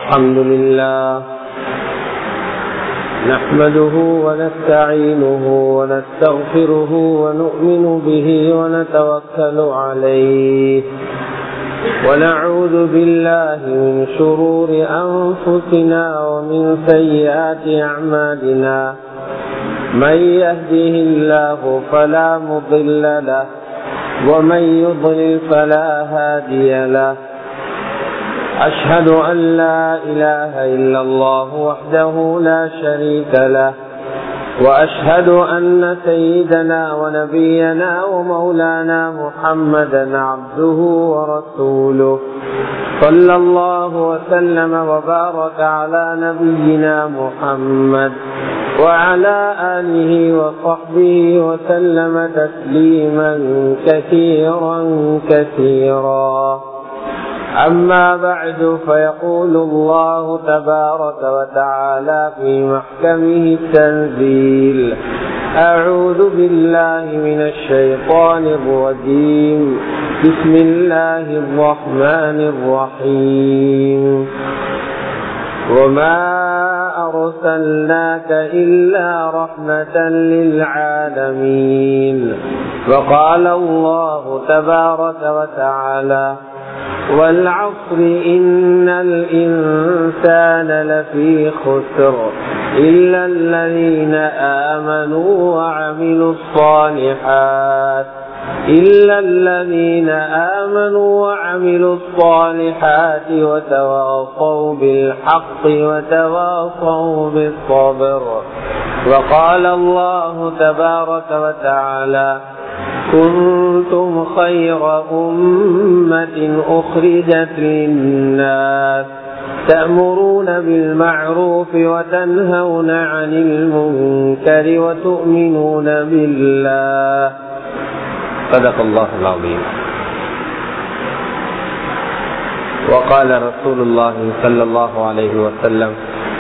الحمد لله نحمده ونستعينه ونستغفره ونؤمن به ونتوكل عليه ونعوذ بالله من شرور أنفسنا ومن سيئات أعمالنا من يهده الله فلا مضل له ومن يضلل فلا هادي له أشهد أن لا إله إلا الله وحده لا شريك له وأشهد أن سيدنا ونبينا ومولانا محمدا عبده ورسوله صلى الله وسلم وبارك على نبينا محمد وعلى آله وصحبه وسلم تسليما كثيرا كثيرا أما بعد فيقول الله تبارك وتعالى في محكمه التنزيل أعوذ بالله من الشيطان الرجيم بسم الله الرحمن الرحيم وما أرسلناك إلا رحمة للعالمين وقال الله تبارك وتعالى والعصر إن الإنسان لفي خسر إلا الذين آمنوا وعملوا الصالحات إلا الذين آمنوا وعملوا الصالحات وتواصوا بالحق وتواصوا بالصبر وقال الله تبارك وتعالى كنتم خير أمة أخرجت للناس تأمرون بالمعروف وتنهون عن المنكر وتؤمنون بالله صدق الله العظيم وقال رسول الله صلى الله عليه وسلم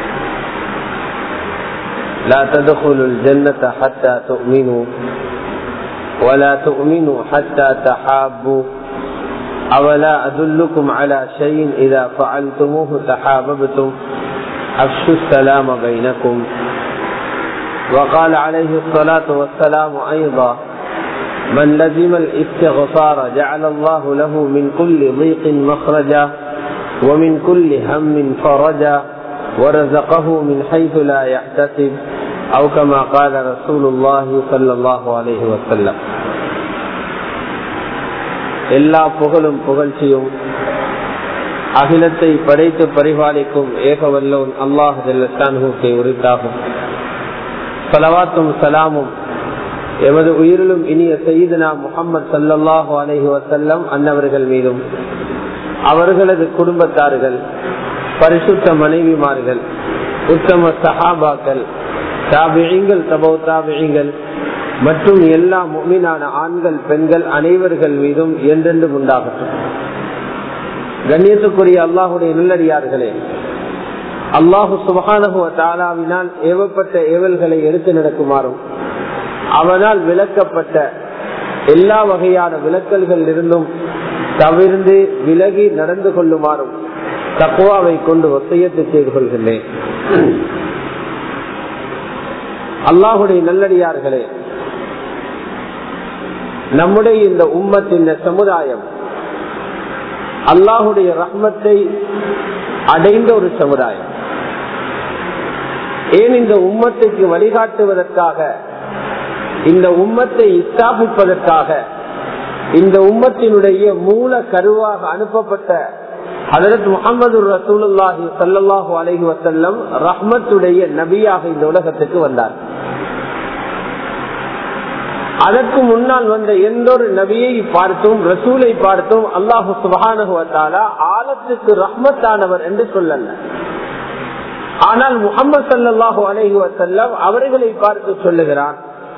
لا تدخلوا الجنة حتى تؤمنوا ولا تؤمنوا حتى تحابوا أولا أدلكم على شيء إذا فعلتموه تحاببتم أفشوا السلام بينكم وقال عليه الصلاة والسلام أيضا من لزم الاستغفار جعل الله له من كل ضيق مخرجا ومن كل هم فرجا ورزقه من حيث لا يحتسب أو كما قال رسول الله صلى الله عليه وسلم எல்லா புகழும் புகழ்ச்சியும் அகிலத்தை படைத்து பரிபாலிக்கும் ஏகவல்லோன் அல்லாஹ் ஜல்லானுக்கு உரித்தாகும் சலவாத்தும் சலாமும் எமது உயிரிலும் இனிய செய்தனா முகமது சல்லாஹூ அலஹி வசல்லம் அன்னவர்கள் மீதும் அவர்களது குடும்பத்தார்கள் பரிசுத்த மனைவிமார்கள் உத்தம சஹாபாக்கள் தாபிழிங்கள் தபோ தாபிழிங்கள் மற்றும் எல்லா முக்மீனான ஆண்கள் பெண்கள் அனைவர்கள் மீதும் என்றென்றும் உண்டாகட்டும் கண்ணியத்துக்குரிய அல்லாஹுடைய நல்லடியார்களே அல்லாஹு சுபகானகுவ தாலாவினால் ஏவப்பட்ட ஏவல்களை எடுத்து நடக்குமாறும் அவனால் விளக்கப்பட்ட எல்லா வகையான விளக்கல்கள் இருந்தும் தவிர்ந்து விலகி நடந்து கொள்ளுமாறும் தக்குவாவை கொண்டு ஒத்தையத்தை செய்து கொள்கின்றேன் அல்லாஹுடைய நல்லடியார்களே நம்முடைய இந்த உம்மத்தின் சமுதாயம் அல்லாஹுடைய ரஹ்மத்தை அடைந்த ஒரு சமுதாயம் ஏன் இந்த உம்மத்துக்கு வழிகாட்டுவதற்காக இந்த உம்மத்தை ஸ்தாபிப்பதற்காக இந்த உம்மத்தினுடைய மூல கருவாக அனுப்பப்பட்ட அதற்கு முகமது ரசூலுல்லாஹி சல்லாஹூ அலஹி வசல்லம் ரஹ்மத்துடைய நபியாக இந்த உலகத்துக்கு வந்தார் அதற்கு முன்னால் வந்த எந்த ஒரு நபியை பார்த்தும் ரசூலை பார்த்தும் அல்லாஹு சுபானுவத்தாலா ஆலத்துக்கு ரஹ்மத்தானவர் என்று சொல்லல ஆனால் முகமது சல்லாஹூ அலஹி வசல்லம் அவர்களை பார்த்து சொல்லுகிறான்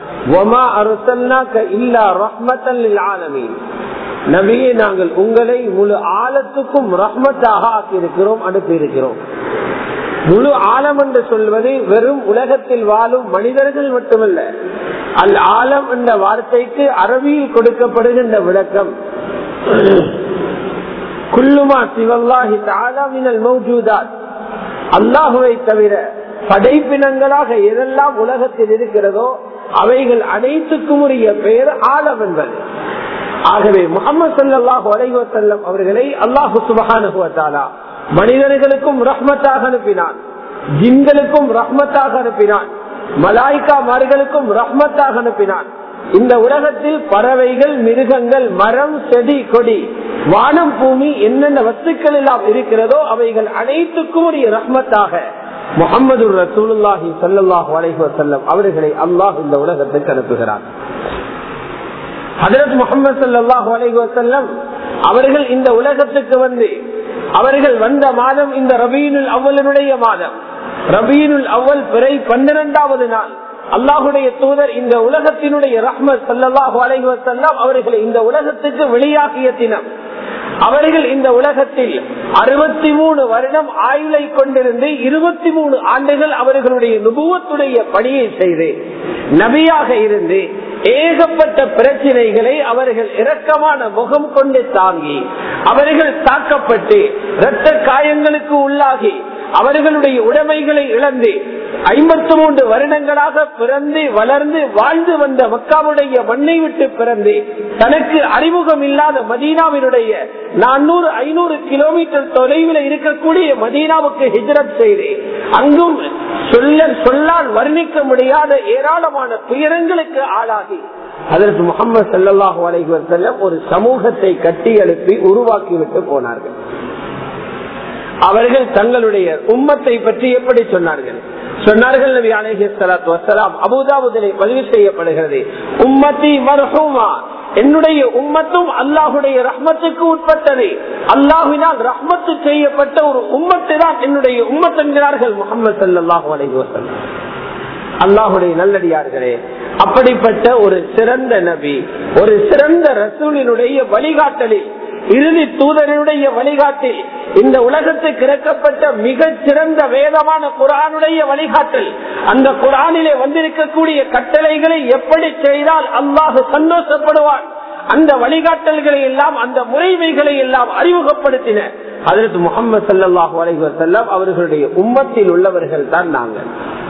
நபியே நாங்கள் உங்களை முழு ஆழத்துக்கும் ரஹ்மத்தாக ஆக்கியிருக்கிறோம் அனுப்பி இருக்கிறோம் முழு ஆழம் என்று சொல்வது வெறும் உலகத்தில் வாழும் மனிதர்கள் மட்டுமல்ல அல் ஆலம் என்ற வார்த்தைக்கு அரபியில் கொடுக்கப்படுகின்ற விளக்கம் குல்லுமா சிவல்லாஹி தாலா மினல் மௌஜூதாத் அல்லாஹுவை தவிர படைப்பினங்களாக எதெல்லாம் உலகத்தில் இருக்கிறதோ அவைகள் அனைத்துக்கும் உரிய பெயர் ஆலம் என்பது ஆகவே முகமது சல்லாஹு அலைவசல்லம் அவர்களை அல்லாஹு சுபகானுவத்தாலா மனிதர்களுக்கும் ரஹ்மத்தாக அனுப்பினான் ஜின்களுக்கும் ரஹ்மத்தாக அனுப்பினான் மலாய்க்காமார்களுக்கும் ரஹ்மத்தாக அனுப்பினான் இந்த உலகத்தில் பறவைகள் மிருகங்கள் மரம் செடி கொடி வானம் பூமி என்னென்ன வஸ்துக்கள் எல்லாம் இருக்கிறதோ அவைகள் அனைத்துக்கும் உரிய ரஹ்மத்தாக முகமது ரசூலுல்லாஹி சல்லாஹூ அலைஹசல்லம் அவர்களை அல்லாஹ் இந்த உலகத்துக்கு அனுப்புகிறார் ஹதரத் முகமது சல்லாஹூ அலைஹசல்லம் அவர்கள் இந்த உலகத்துக்கு வந்து அவர்கள் வந்த மாதம் இந்த ரபீனுல் அவ்வளனுடைய மாதம் ரபீனுல் அவ்வல் பிறை பன்னிரண்டாவது நாள் அல்லாஹுடைய தூதர் இந்த உலகத்தினுடைய ரஹ்மத் சல்லாஹூ அலைவசல்லாம் அவர்களை இந்த உலகத்துக்கு வெளியாகிய தினம் அவர்கள் இந்த உலகத்தில் அறுபத்தி மூணு வருடம் ஆயுளை கொண்டிருந்து இருபத்தி மூணு ஆண்டுகள் அவர்களுடைய நுபுவத்துடைய பணியை செய்து நபியாக இருந்து ஏகப்பட்ட பிரச்சனைகளை அவர்கள் இரக்கமான முகம் கொண்டு தாங்கி அவர்கள் தாக்கப்பட்டு இரத்த காயங்களுக்கு உள்ளாகி அவர்களுடைய உடைமைகளை இழந்து ஐம்பத்தி மூன்று வருடங்களாக பிறந்து வளர்ந்து வாழ்ந்து வந்த மக்காவுடைய மண்ணை விட்டு பிறந்து தனக்கு அறிமுகம் இல்லாத மதீனாவினுடைய நானூறு ஐநூறு கிலோமீட்டர் தொலைவில் இருக்கக்கூடிய மதீனாவுக்கு ஹிஜரத் செய்து அங்கும் சொல்ல சொல்லால் வர்ணிக்க முடியாத ஏராளமான துயரங்களுக்கு ஆளாகி அதற்கு முகமது சல்லாஹூ அலைவர் செல்லம் ஒரு சமூகத்தை கட்டி எழுப்பி உருவாக்கிவிட்டு போனார்கள் அவர்கள் தங்களுடைய உம்மத்தை பற்றி எப்படி சொன்னார்கள் சொன்னார்கள் நபி அலேஹி சலாத்து வசலாம் அபுதாபுதலை பதிவு செய்யப்படுகிறது உம்மத்தி மர்ஹூமா என்னுடைய உம்மத்தும் அல்லாஹுடைய ரஹ்மத்துக்கு உட்பட்டது அல்லாஹினால் ரஹ்மத்து செய்யப்பட்ட ஒரு உம்மத்து தான் என்னுடைய உம்மத் என்கிறார்கள் முகமது சல்லாஹூ அலைஹி வசல்லம் அல்லாஹுடைய நல்லடியார்களே அப்படிப்பட்ட ஒரு சிறந்த நபி ஒரு சிறந்த ரசூலினுடைய வழிகாட்டலில் இறுதி தூதரனுடைய வழிகாட்டில் இந்த உலகத்துக்கு இறக்கப்பட்ட மிக சிறந்த வேதமான குரானுடைய வழிகாட்டல் அந்த குரானிலே வந்திருக்கக்கூடிய கட்டளைகளை எப்படி செய்தால் அல்லாஹு சந்தோஷப்படுவான் அந்த வழிகாட்டல்களை எல்லாம் அந்த முறைமைகளை எல்லாம் அறிமுகப்படுத்தின அதற்கு முகமது சல்லாஹூ அலைவசல்லாம் அவர்களுடைய உம்மத்தில் உள்ளவர்கள் தான் நாங்கள்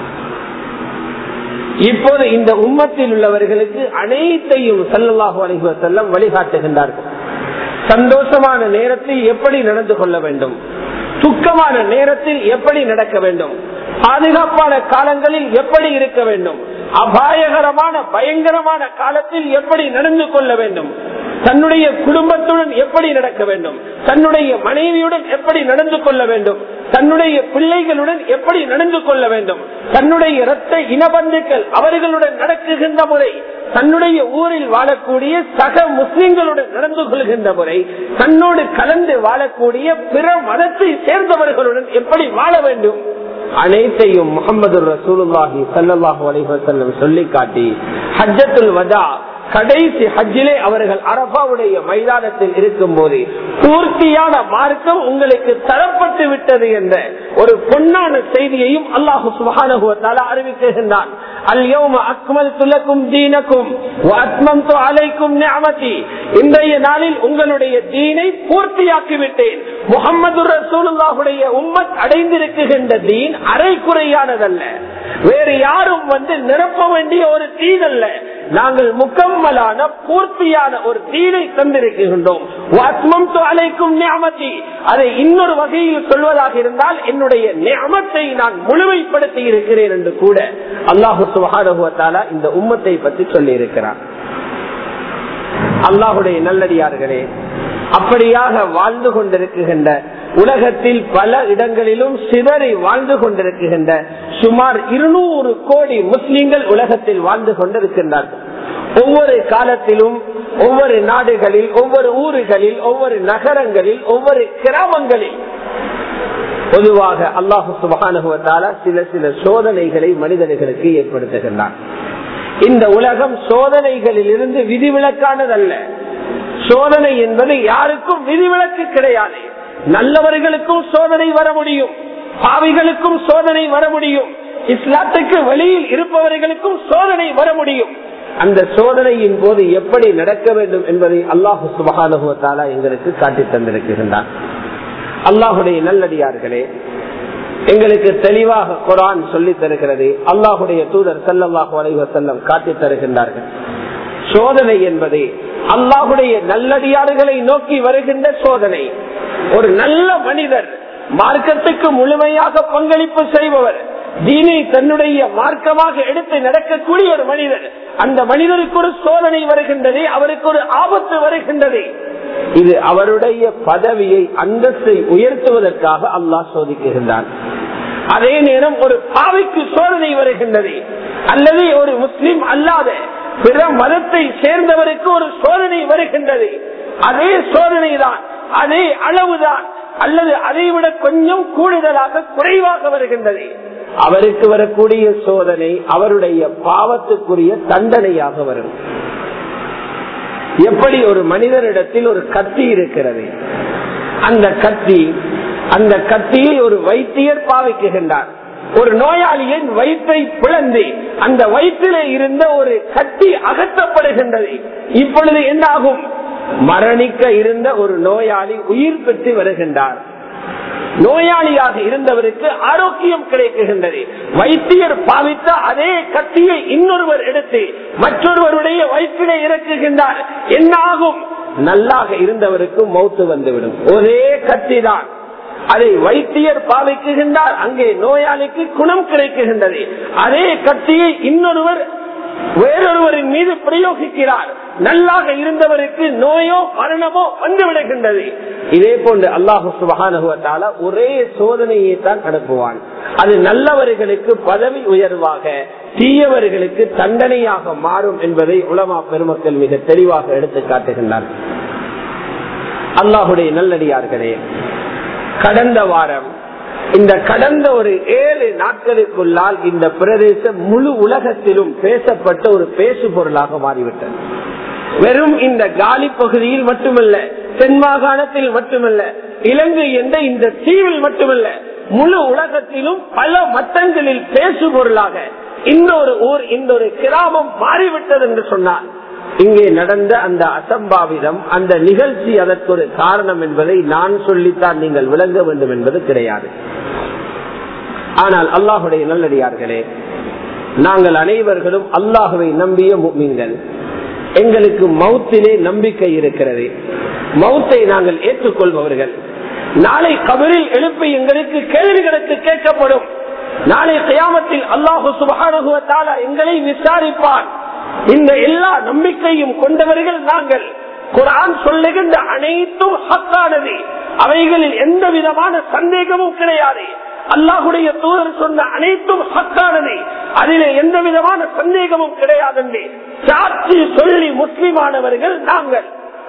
இப்போது இந்த உம்மத்தில் உள்ளவர்களுக்கு அனைத்தையும் சல்லாஹூ அலைவசல்லம் வழிகாட்டுகின்றார்கள் சந்தோஷமான நேரத்தில் எப்படி நடந்து கொள்ள வேண்டும் துக்கமான நேரத்தில் எப்படி நடக்க வேண்டும் பாதுகாப்பான காலங்களில் எப்படி இருக்க வேண்டும் அபாயகரமான பயங்கரமான காலத்தில் எப்படி நடந்து கொள்ள வேண்டும் தன்னுடைய குடும்பத்துடன் எப்படி நடக்க வேண்டும் தன்னுடைய மனைவியுடன் எப்படி நடந்து கொள்ள வேண்டும் தன்னுடைய பிள்ளைகளுடன் எப்படி நடந்து கொள்ள வேண்டும் தன்னுடைய இரத்த இனபந்துக்கள் அவர்களுடன் நடக்குகின்ற முறை தன்னுடைய ஊரில் வாழக்கூடிய சக முஸ்லிம்களுடன் நடந்து கொள்கின்ற முறை தன்னோடு கலந்து வாழக்கூடிய பிற மதத்தை சேர்ந்தவர்களுடன் எப்படி வாழ வேண்டும் அனைத்தையும் முகமது ரசூலுல்லாஹி சல்லாஹூ அலைவசல்லம் சொல்லி காட்டி ஹஜ்ஜத்துல் வதா கடைசி ஹஜ்ஜிலே அவர்கள் அரபாவுடைய மைதானத்தில் இருக்கும் போது பூர்த்தியான மார்க்கம் உங்களுக்கு தரப்பட்டு விட்டது என்ற ஒரு பொன்னான செய்தியையும் அல்லாஹு சுபானுவத்தால அறிவிக்கின்றான் அல்யோம அக்மல் துலக்கும் தீனக்கும் அத்மம் அலைக்கும் ஞாமதி இன்றைய நாளில் உங்களுடைய தீனை பூர்த்தியாக்கி விட்டேன் முகமது ரசூலுல்லாஹுடைய உம்மத் அடைந்திருக்குகின்ற தீன் அரை குறையானதல்ல வேறு யாரும் வந்து நிரப்ப வேண்டிய ஒரு தீன் அல்ல நாங்கள் முக்கம்மலான பூர்த்தியான ஒரு தீனை தந்திருக்கின்றோம் அலைக்கும் ஞாமத்தி அதை இன்னொரு வகையில் சொல்வதாக இருந்தால் என்னுடைய ஞாமத்தை நான் முழுமைப்படுத்தி இருக்கிறேன் என்று கூட அல்லாஹு சுகானுவத்தாலா இந்த உம்மத்தை பற்றி சொல்லி இருக்கிறார் அல்லாஹுடைய நல்லடியார்களே அப்படியாக வாழ்ந்து கொண்டிருக்கின்ற உலகத்தில் பல இடங்களிலும் சிதறி வாழ்ந்து கொண்டிருக்கின்ற சுமார் இருநூறு கோடி முஸ்லிம்கள் உலகத்தில் வாழ்ந்து கொண்டிருக்கின்றார்கள் ஒவ்வொரு காலத்திலும் ஒவ்வொரு நாடுகளில் ஒவ்வொரு ஊர்களில் ஒவ்வொரு நகரங்களில் ஒவ்வொரு கிராமங்களில் பொதுவாக அல்லாஹு சுபானுவத்தால சில சில சோதனைகளை மனிதர்களுக்கு ஏற்படுத்துகின்றான் இந்த உலகம் சோதனைகளில் இருந்து விதிவிலக்கானதல்ல சோதனை என்பது யாருக்கும் விதிவிலக்கு கிடையாது நல்லவர்களுக்கும் சோதனை வர முடியும் பாவிகளுக்கும் சோதனை வர முடியும் இஸ்லாத்துக்கு வெளியில் இருப்பவர்களுக்கும் சோதனை வர முடியும் அந்த சோதனையின் போது எப்படி நடக்க வேண்டும் என்பதை அல்லாஹு சுபகானுபவத்தாலா எங்களுக்கு காட்டி தந்திருக்கின்றான் அல்லாஹுடைய நல்லடியார்களே எங்களுக்கு தெளிவாக குரான் சொல்லி தருகிறது அல்லாஹுடைய தூதர் செல்லல்லாஹு அலைவ செல்லம் காட்டி தருகின்றார்கள் சோதனை என்பது அல்லாஹுடைய நல்லடியாறுகளை நோக்கி வருகின்ற சோதனை ஒரு நல்ல மனிதர் மார்க்கத்துக்கு முழுமையாக பங்களிப்பு செய்பவர் தீனை தன்னுடைய மார்க்கமாக எடுத்து நடக்கக்கூடிய ஒரு மனிதர் அந்த மனிதருக்கு ஒரு சோதனை வருகின்றது அவருக்கு ஒரு ஆபத்து வருகின்றது இது அவருடைய பதவியை அந்தஸ்தை உயர்த்துவதற்காக அல்லாஹ் சோதிக்குகின்றான் அதே நேரம் ஒரு பாவிக்கு சோதனை வருகின்றது அல்லது ஒரு முஸ்லிம் அல்லாத பிற மதத்தை சேர்ந்தவருக்கு ஒரு சோதனை வருகின்றது அதே சோதனை தான் அதே அளவுதான் அல்லது அதை விட கொஞ்சம் கூடுதலாக குறைவாக வருகின்றது அவருக்கு வரக்கூடிய சோதனை அவருடைய பாவத்துக்குரிய தண்டனையாக வரும் எப்படி ஒரு மனிதனிடத்தில் ஒரு கத்தி இருக்கிறது அந்த கத்தி அந்த கத்தியை ஒரு வைத்தியர் பாவிக்குகின்றார் ஒரு நோயாளியின் வயிற்றை பிளந்து அந்த வயிற்றிலே இருந்த ஒரு கட்டி அகற்றப்படுகின்றது இப்பொழுது என்னாகும் மரணிக்க இருந்த ஒரு நோயாளி உயிர் பெற்று வருகின்றார் நோயாளியாக இருந்தவருக்கு ஆரோக்கியம் கிடைக்குகின்றது வைத்தியர் பாவித்த அதே கத்தியை இன்னொருவர் எடுத்து மற்றொருவருடைய வயிற்றிலே இறக்குகின்றார் என்ன ஆகும் நல்லாக இருந்தவருக்கு மௌத்து வந்துவிடும் ஒரே கத்தி தான் அதை வைத்தியர் பாவிக்குகின்றார் அங்கே நோயாளிக்கு குணம் கிடைக்குகின்றது அதே கத்தியை இன்னொருவர் வேறொருவரின் மீது பிரயோகிக்கிறார் நல்லாக இருந்தவருக்கு நோயோ மரணமோ வந்து விடுகின்றது இதே போன்று அல்லாஹு சுபகானுவத்தால ஒரே சோதனையை தான் அனுப்புவான் அது நல்லவர்களுக்கு பதவி உயர்வாக தீயவர்களுக்கு தண்டனையாக மாறும் என்பதை உலமா பெருமக்கள் மிக தெளிவாக எடுத்து காட்டுகின்றார் அல்லாஹுடைய நல்லடியார்களே கடந்த வாரம் இந்த கடந்த ஒரு ஏழு நாட்களுக்குள்ளால் இந்த பிரதேசம் முழு உலகத்திலும் பேசப்பட்ட ஒரு பேசு பொருளாக மாறிவிட்டது வெறும் இந்த காலி பகுதியில் மட்டுமல்ல தென் மாகாணத்தில் மட்டுமல்ல இலங்கை என்ற இந்த தீவில் மட்டுமல்ல முழு உலகத்திலும் பல மட்டங்களில் பேசு பொருளாக இந்த ஒரு ஊர் இந்த ஒரு கிராமம் மாறிவிட்டது என்று சொன்னார் இங்கே நடந்த அந்த அசம்பாவிதம் அந்த நிகழ்ச்சி அதற்கு ஒரு காரணம் என்பதை நான் சொல்லித்தான் நீங்கள் விளங்க வேண்டும் என்பது கிடையாது ஆனால் அல்லாஹுடைய நல்லடியார்களே நாங்கள் அனைவர்களும் அல்லாஹுவை நம்பிய மீன்கள் எங்களுக்கு மௌத்திலே நம்பிக்கை இருக்கிறது மௌத்தை நாங்கள் ஏற்றுக்கொள்பவர்கள் நாளை கபரில் எழுப்பி எங்களுக்கு கேள்விகளுக்கு கேட்கப்படும் நாளை கயாமத்தில் அல்லாஹு சுபகானுகுவத்தால எங்களை விசாரிப்பான் இந்த எல்லா நம்பிக்கையும் கொண்டவர்கள் நாங்கள் குரான் சொல்லுகின்ற அனைத்தும் ஹக்கானது அவைகளில் எந்த விதமான சந்தேகமும் கிடையாது அல்லாஹுடைய தூதர் சொன்ன அனைத்தும் ஹக்கானது அதிலே எந்த விதமான சந்தேகமும் கிடையாது சாட்சி சொல்லி முஸ்லிமானவர்கள் நாங்கள்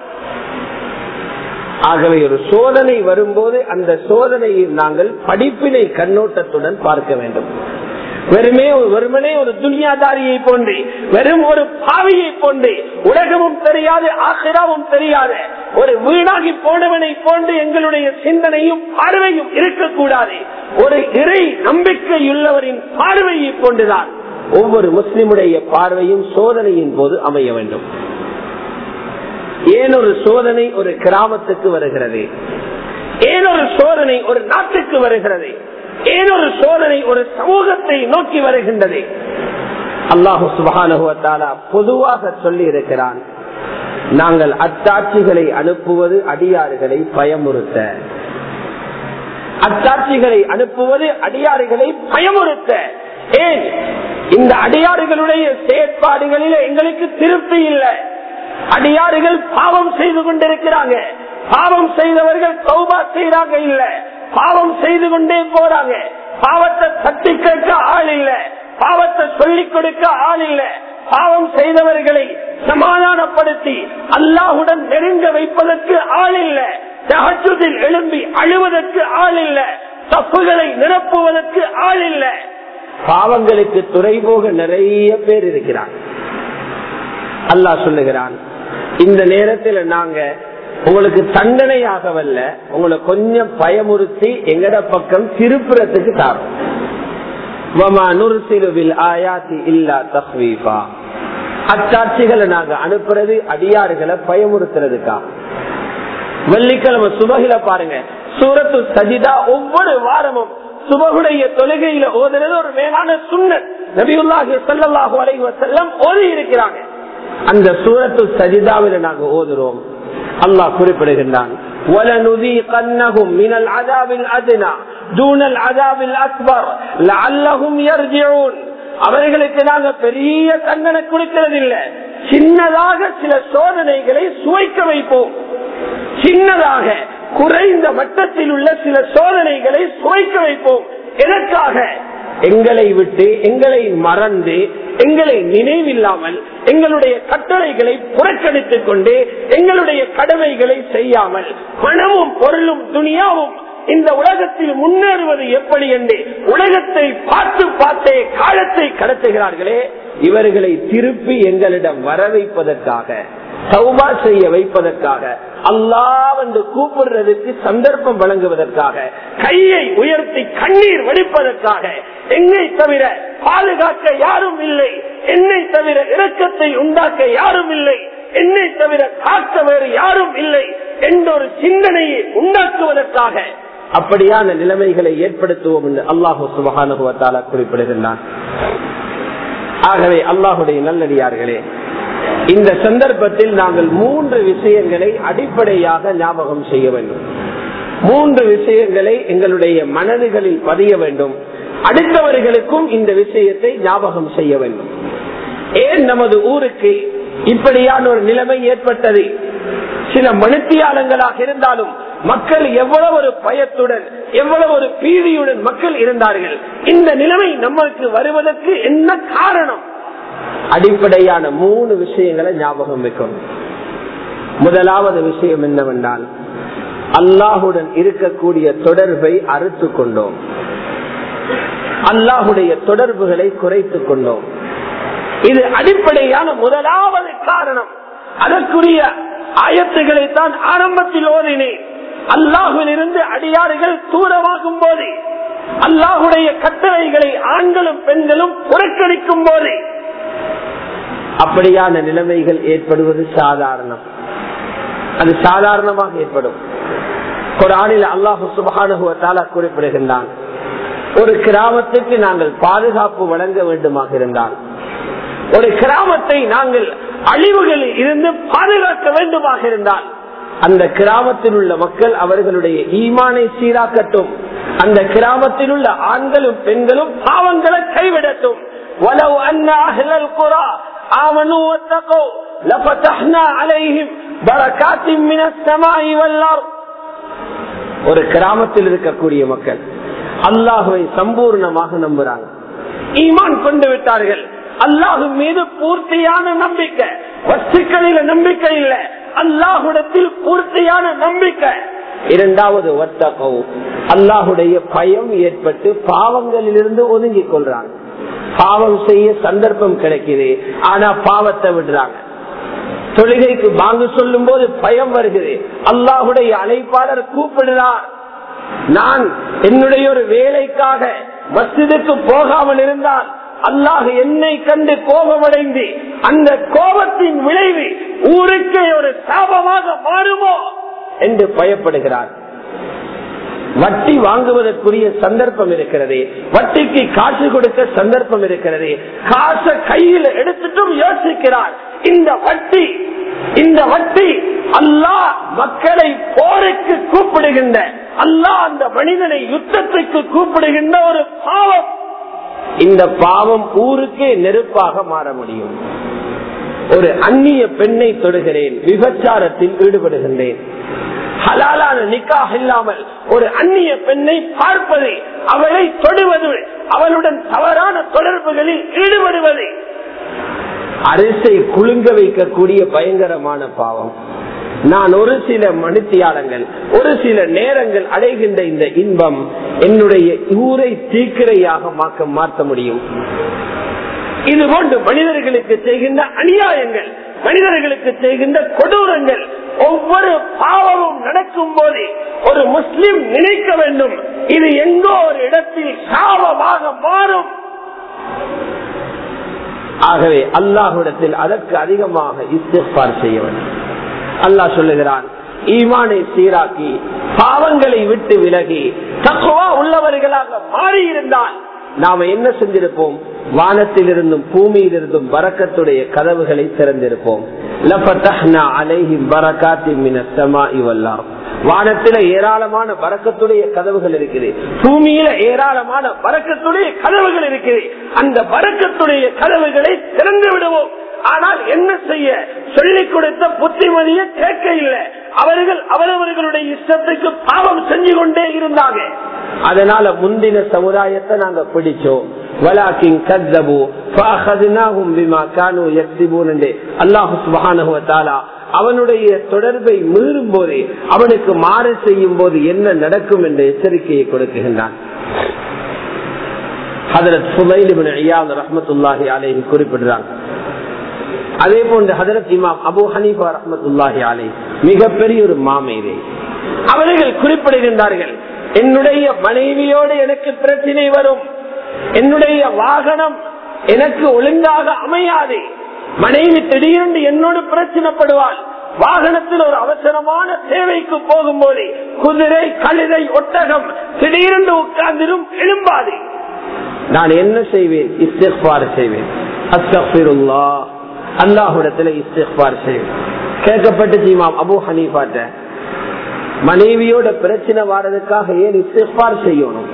ஆகவே ஒரு சோதனை வரும்போது அந்த சோதனையை நாங்கள் படிப்பினை கண்ணோட்டத்துடன் பார்க்க வேண்டும் வெறுமே வெறுமனே ஒரு துனியாதாரியை போன்று வெறும் ஒரு பாவியை போன்று உலகமும் தெரியாது ஆசிராவும் தெரியாது ஒரு வீணாகி போனவனை போன்று எங்களுடைய சிந்தனையும் பார்வையும் இருக்கக்கூடாது ஒரு இறை நம்பிக்கையுள்ளவரின் பார்வையை போன்றுதான் ஒவ்வொரு முஸ்லிமுடைய பார்வையும் சோதனையின் போது அமைய வேண்டும் ஏன் ஒரு சோதனை ஒரு கிராமத்துக்கு வருகிறது ஏன் ஒரு சோதனை ஒரு நாட்டுக்கு வருகிறது ஏன் ஒரு சோதனை ஒரு சமூகத்தை நோக்கி வருகின்றது அல்லாஹு சுபானுவத்தாலா பொதுவாக சொல்லி இருக்கிறான் நாங்கள் அத்தாட்சிகளை அனுப்புவது அடியாறுகளை பயமுறுத்த அத்தாட்சிகளை அனுப்புவது அடியாறுகளை பயமுறுத்த ஏன் இந்த அடியாறுகளுடைய செயற்பாடுகளில் எங்களுக்கு திருப்தி இல்லை அடியாறுகள் பாவம் செய்து கொண்டிருக்கிறாங்க பாவம் செய்தவர்கள் சௌபா செய்யறாங்க இல்ல பாவம் செய்து கொண்டே போறாங்க பாவத்தை தட்டி கேட்க ஆள் இல்ல பாவத்தை சொல்லிக் கொடுக்க ஆள் இல்ல பாவம் செய்தவர்களை சமாதானப்படுத்தி அல்லாஹுடன் நெருங்க வைப்பதற்கு ஆள் இல்ல தகச்சுதில் எழும்பி அழுவதற்கு ஆள் இல்ல தப்புகளை நிரப்புவதற்கு ஆள் இல்ல பாவங்களுக்கு துறை போக நிறைய பேர் இருக்கிறார் அல்லாஹ் சொல்லுகிறான் இந்த நேரத்தில் நாங்க உங்களுக்கு தண்டனையாகவல்ல உங்களை கொஞ்சம் பயமுறுத்தி எங்கட பக்கம் திருப்புறத்துக்கு தாரோம் அச்சாட்சிகளை நாங்க அனுப்புறது அடியாறுகளை பயமுறுத்துறதுக்கா வெள்ளிக்கிழமை சுபகில பாருங்க சூரத்து சஜிதா ஒவ்வொரு வாரமும் சுபகுடைய தொழுகையில ஓதுறது ஒரு மேலான சுண்ணத் நபியுல்லாஹி ஸல்லல்லாஹு அலைஹி வஸல்லம் ஓதி இருக்கிறாங்க அந்த சூரத்து சஜிதாவில நாங்க ஓதுறோம் அல்லாஹ் குறிப்பிடுகின்றான் وَلَنُذِيقَنَّهُمْ مِنَ الْعَذَابِ الْأَدْنَى دُونَ الْعَذَابِ الْأَكْبَرِ لَعَلَّهُمْ يَرْجِعُونَ அவர்களுக்கு நாங்க பெரிய தண்டனை கொடுக்கிறது இல்ல சின்னதாக சில சோதனைகளை சுவைக்க வைப்போம் சின்னதாக குறைந்த மட்டத்தில் உள்ள சில சோதனைகளை சுவைக்க வைப்போம் எதற்காக எங்களை விட்டு எங்களை மறந்து எங்களை நினைவில்லாமல் எங்களுடைய கட்டளைகளை புறக்கணித்துக் கொண்டு எங்களுடைய கடமைகளை செய்யாமல் பணமும் பொருளும் துணியாவும் இந்த உலகத்தில் முன்னேறுவது எப்படி என்று உலகத்தை பார்த்து பார்த்தே காலத்தை கடத்துகிறார்களே இவர்களை திருப்பி எங்களிடம் வர வைப்பதற்காக சௌபா செய்ய வைப்பதற்காக அல்லாஹ் என்று கூப்பிடுறதுக்கு சந்தர்ப்பம் வழங்குவதற்காக கையை உயர்த்தி கண்ணீர் வடிப்பதற்காக என்னை தவிர பாதுகாக்க யாரும் இல்லை என்னை தவிர இரக்கத்தை உண்டாக்க யாரும் இல்லை என்னை தவிர காக்க வேறு யாரும் இல்லை என்ற ஒரு சிந்தனையை உண்டாக்குவதற்காக அப்படியான நிலைமைகளை ஏற்படுத்துவோம் என்று அல்லாஹு சுபகானுபவத்தால குறிப்பிடுகின்றான் ஆகவே அல்லாஹுடைய நல்லடியார்களே இந்த சந்தர்ப்பத்தில் நாங்கள் மூன்று விஷயங்களை அடிப்படையாக ஞாபகம் செய்ய வேண்டும் மூன்று விஷயங்களை எங்களுடைய மனதுகளில் பதிய வேண்டும் அடுத்தவர்களுக்கும் இந்த விஷயத்தை ஞாபகம் செய்ய வேண்டும் ஏன் நமது ஊருக்கு இப்படியான ஒரு நிலைமை ஏற்பட்டது சில மனுத்தியாளங்களாக இருந்தாலும் மக்கள் எவ்வளவு ஒரு பயத்துடன் எவ்வளவு ஒரு பீதியுடன் மக்கள் இருந்தார்கள் இந்த நிலைமை நம்மளுக்கு வருவதற்கு என்ன காரணம் அடிப்படையான மூணு விஷயங்களை ஞாபகம் வைக்கணும் முதலாவது விஷயம் என்னவென்றால் அல்லாஹுடன் இருக்கக்கூடிய தொடர்பை அறுத்து கொண்டோம் அல்லாஹுடைய தொடர்புகளை குறைத்துக் கொண்டோம் இது அடிப்படையான முதலாவது காரணம் அதற்குரிய ஆயத்துக்களை தான் ஆரம்பத்தில் ஓதினேன் அல்லாஹுவிலிருந்து அடியாறுகள் தூரமாகும் போது அல்லாஹுடைய கட்டளைகளை ஆண்களும் பெண்களும் புறக்கணிக்கும் போது அப்படியான நிலைமைகள் ஏற்படுவது சாதாரணம் அது சாதாரணமாக ஏற்படும் குரானில் அல்லாஹு சுபானுகுவத்தால குறிப்பிடுகின்றான் ஒரு கிராமத்துக்கு நாங்கள் பாதுகாப்பு வழங்க வேண்டுமாக இருந்தால் ஒரு கிராமத்தை நாங்கள் அழிவுகளில் இருந்து பாதுகாக்க வேண்டுமாக இருந்தால் அந்த கிராமத்தில் உள்ள மக்கள் அவர்களுடைய ஈமானை சீராக்கட்டும் அந்த கிராமத்தில் உள்ள ஆண்களும் பெண்களும் பாவங்களை கைவிடட்டும் وَلَوْ أَنَّ أَهْلَ الْقُرَى آمَنُوا وَاتَّقَوْا لَفَتَحْنَا عَلَيْهِمْ بَرَكَاتٍ مِنَ السَّمَاءِ وَالْأَرْضِ ஒரு கிராமத்தில் இருக்கக்கூடிய மக்கள் அல்லாஹுவை சம்பூர்ணமாக நம்புறாங்க ஈமான் கொண்டு விட்டார்கள் அல்லாஹு மீது பூர்த்தியான நம்பிக்கை வஸ்துக்களில நம்பிக்கை இல்ல அல்லாஹுடத்தில் பூர்த்தியான நம்பிக்கை இரண்டாவது வர்த்தகோ அல்லாஹுடைய பயம் ஏற்பட்டு பாவங்களிலிருந்து ஒதுங்கிக் கொள்றாங்க பாவம் செய்ய சந்தர்ப்பம் கிடைக்குது ஆனா பாவத்தை விடுறாங்க தொழுகைக்கு வாங்க சொல்லும் போது பயம் வருகிறது அல்லாஹுடைய அழைப்பாளர் கூப்பிடுறார் நான் என்னுடைய ஒரு வேலைக்காக மசிதுக்கு போகாமல் இருந்தால் அல்லாஹ் என்னை கண்டு கோபமடைந்து அந்த கோபத்தின் விளைவு ஊருக்கே ஒரு சாபமாக மாறுமோ என்று பயப்படுகிறார் வட்டி வாங்குவதற்குரிய சந்தர்ப்பம் இருக்கிறது வட்டிக்கு காசு கொடுக்க சந்தர்ப்பம் இருக்கிறது காசை கையில் எடுத்துட்டும் யோசிக்கிறார் இந்த வட்டி இந்த வட்டி அல்லாஹ் மக்களை போருக்கு கூப்பிடுகின்ற அல்லாஹ் அந்த மனிதனை யுத்தத்துக்கு கூப்பிடுகின்ற ஒரு பாவம் இந்த பாவம் ஊருக்கே நெருப்பாக மாற முடியும் ஒரு அந்நிய பெண்ணை தொடுகிறேன் விபச்சாரத்தில் ஈடுபடுகின்றேன் ஹலாலான நிக்காக இல்லாமல் ஒரு அந்நிய பெண்ணை பார்ப்பது அவளை தொடுவது அவளுடன் தவறான தொடர்புகளில் ஈடுபடுவது அரிசை குலுங்க வைக்கக்கூடிய பயங்கரமான பாவம் நான் ஒரு சில மனுத்தியாளங்கள் ஒரு சில நேரங்கள் அடைகின்ற இந்த இன்பம் என்னுடைய ஊரை தீக்கிரையாக மாக்க மாற்ற முடியும் இது போன்று மனிதர்களுக்கு செய்கின்ற அநியாயங்கள் மனிதர்களுக்கு செய்கின்ற கொடூரங்கள் ஒவ்வொரு பாவமும் நடக்கும் போது ஒரு முஸ்லிம் நினைக்க வேண்டும் இது எங்கோ ஒரு இடத்தில் சாபமாக மாறும் ஆகவே அல்லாஹுடத்தில் அதற்கு அதிகமாக இஸ்திஃபார் செய்ய வேண்டும் அல்லாஹ் சொல்லுகிறான் ஈமானை சீராக்கி பாவங்களை விட்டு விலகி தக்குவா உள்ளவர்களாக மாறி இருந்தால் நாம என்ன செஞ்சிருப்போம் வானத்திலிருந்தும் பூமியிலிருந்தும் வரக்கத்துடைய கதவுகளை திறந்திருப்போம் வானத்தில ஏராளமான வரக்கத்துடைய கதவுகள் இருக்குது பூமியில ஏராளமான வரக்கத்துடைய கதவுகள் இருக்குது அந்த வரக்கத்துடைய கதவுகளை திறந்து விடுவோம் ஆனால் என்ன செய்ய சொல்லிக் கொடுத்த புத்திமதிய கேட்க இல்லை அவர்கள் அவரவர்களுடைய இஷ்டத்துக்கு பாவம் செஞ்சு கொண்டே இருந்தாங்க அதனால முந்தின சமுதாயத்தை நாங்க பிடிச்சோம் வலாக்கின் கத்தபு அல்லாஹு சுபானுவத்தாலா அவனுடைய தொடர்பை மீறும் போது அவனுக்கு மாறு செய்யும் போது என்ன நடக்கும் என்ற எச்சரிக்கையை கொடுக்குகின்றான் ஹதரத் சுமைலிபின் ஐயாவது ரஹமத்துல்லாஹி அலேஹி குறிப்பிடுறாங்க அதே போன்று ஹதரத் இமாம் அபு ஹனீஃபா ரஹமத்துல்லாஹி அலை மிகப்பெரிய ஒரு மாமேதை அவர்கள் குறிப்பிடுகின்றார்கள் என்னுடைய மனைவியோடு எனக்கு பிரச்சனை வரும் என்னுடைய வாகனம் எனக்கு ஒழுங்காக அமையாது மனைவி திடீரென்று என்னோடு பிரச்சனைப்படுவாள் வாகனத்தில் ஒரு அவசரமான தேவைக்கு போகும்போது குதிரை கழுதை ஒட்டகம் திடீரென்று உட்கார்ந்திரும் எழும்பாது நான் என்ன செய்வேன் இஸ்திஃபார் செய்வேன் அஸ்தபிருல்லா அல்லாஹுடத்துல இஸ்திஃபார் செய்வேன் கேட்கப்பட்டு ஜீமாம் அபு ஹனீஃபாட்ட மனைவியோட பிரச்சனை வாரதுக்காக ஏன் இஸ்திஃபார் செய்யணும்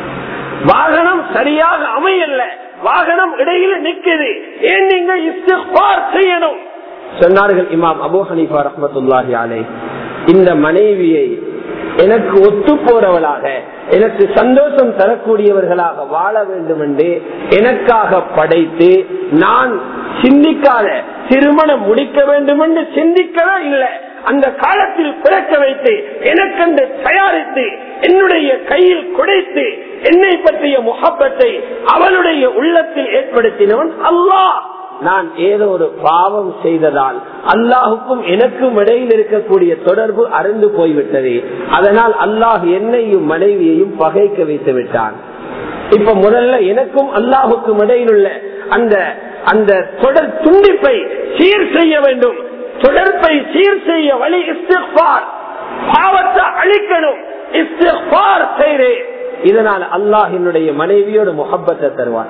வாகனம் சரியாக அமையல வாகனம் இடையில நிக்குது ஏன் நீங்க இஸ்திஃபார் செய்யணும் சொன்னார்கள் இமாம் அபு ஹனீஃபா ரஹமத்துல்லாஹி அலை இந்த மனைவியை எனக்கு ஒத்து போறவளாக எனக்கு சந்தோஷம் தரக்கூடியவர்களாக வாழ வேண்டும் என்று எனக்காக படைத்து நான் சிந்திக்காத திருமணம் முடிக்க வேண்டும் என்று சிந்திக்கவே இல்லை அந்த காலத்தில் பிறக்க வைத்து எனக்கென்று தயாரித்து என்னுடைய கையில் குடைத்து என்னை பற்றிய முகப்பத்தை அவளுடைய உள்ளத்தில் ஏற்படுத்தினவன் அல்லாஹ் நான் ஏதோ ஒரு பாவம் செய்ததால் அல்லாஹுக்கும் எனக்கும் இடையில் இருக்கக்கூடிய தொடர்பு அறந்து போய்விட்டது அதனால் அல்லாஹ் என்னையும் மனைவியையும் பகைக்க வைத்து விட்டான் இப்ப முதல்ல எனக்கும் அல்லாஹுக்கும் இடையில் உள்ள அந்த அந்த தொடர் துண்டிப்பை சீர் செய்ய வேண்டும் தொடர்பை சீர் செய்ய வழி இஸ்திஃபார் பாவத்தை அழிக்கணும் இஸ்திஃபார் செய்கிறேன் இதனால் அல்லாஹ் என்னுடைய மனைவியோட முகப்பத்தை தருவான்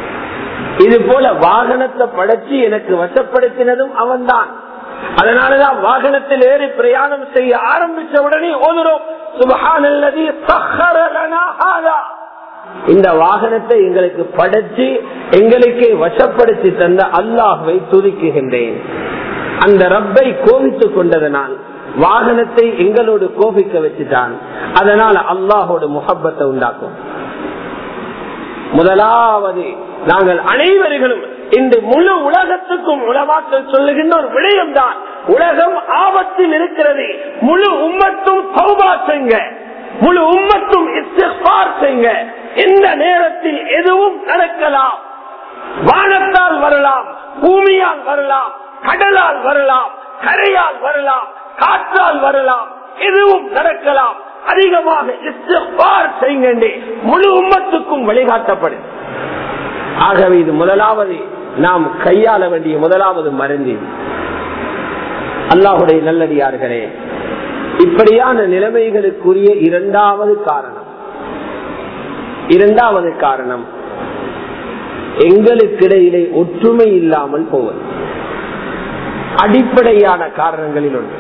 இது போல வாகனத்தை படைச்சு எனக்கு வசப்படுத்தினதும் அவன்தான் அதனாலதான் வாகனத்தில் ஏறி பிரயாணம் செய்ய ஆரம்பிச்ச உடனே ஓதுறோம் சுபஹானல்லதி சஹரலனா ஹாதா இந்த வாகனத்தை எங்களுக்கு படைச்சு எங்களுக்கே வசப்படுத்தி தந்த அல்லாஹுவை துதிக்குகின்றேன் அந்த ரப்பை கோபித்துக் கொண்டதனால் வாகனத்தை எங்களோடு கோபிக்க வச்சுட்டான் அதனால அல்லாஹோட முகப்பத்தை உண்டாக்கும் முதலாவது நாங்கள் அனைவர்களும் இந்த முழு உலகத்துக்கும் உலமாக்கள் சொல்லுகின்ற ஒரு விடயம் தான் உலகம் ஆபத்தில் இருக்கிறது முழு உம்மத்தும் சௌபா செய்ங்க முழு உம்மத்தும் இஸ்திஃபார் செய்ங்க எந்த நேரத்தில் எதுவும் நடக்கலாம் வானத்தால் வரலாம் பூமியால் வரலாம் கடலால் வரலாம் கரையால் வரலாம் காற்றால் வரலாம் எதுவும் நடக்கலாம் அதிகமாக இஸ்திஃபார் செய்யுங்க முழு உம்மத்துக்கும் வழிகாட்டப்படும் ஆகவே இது முதலாவது நாம் கையாள வேண்டிய முதலாவது மருந்து அல்லாஹுடைய நல்லடியார்களே இப்படியான நிலைமைகளுக்குரிய இரண்டாவது காரணம் இரண்டாவது காரணம் எங்களுக்கிடையிலே ஒற்றுமை இல்லாமல் போவது அடிப்படையான காரணங்களில் ஒன்று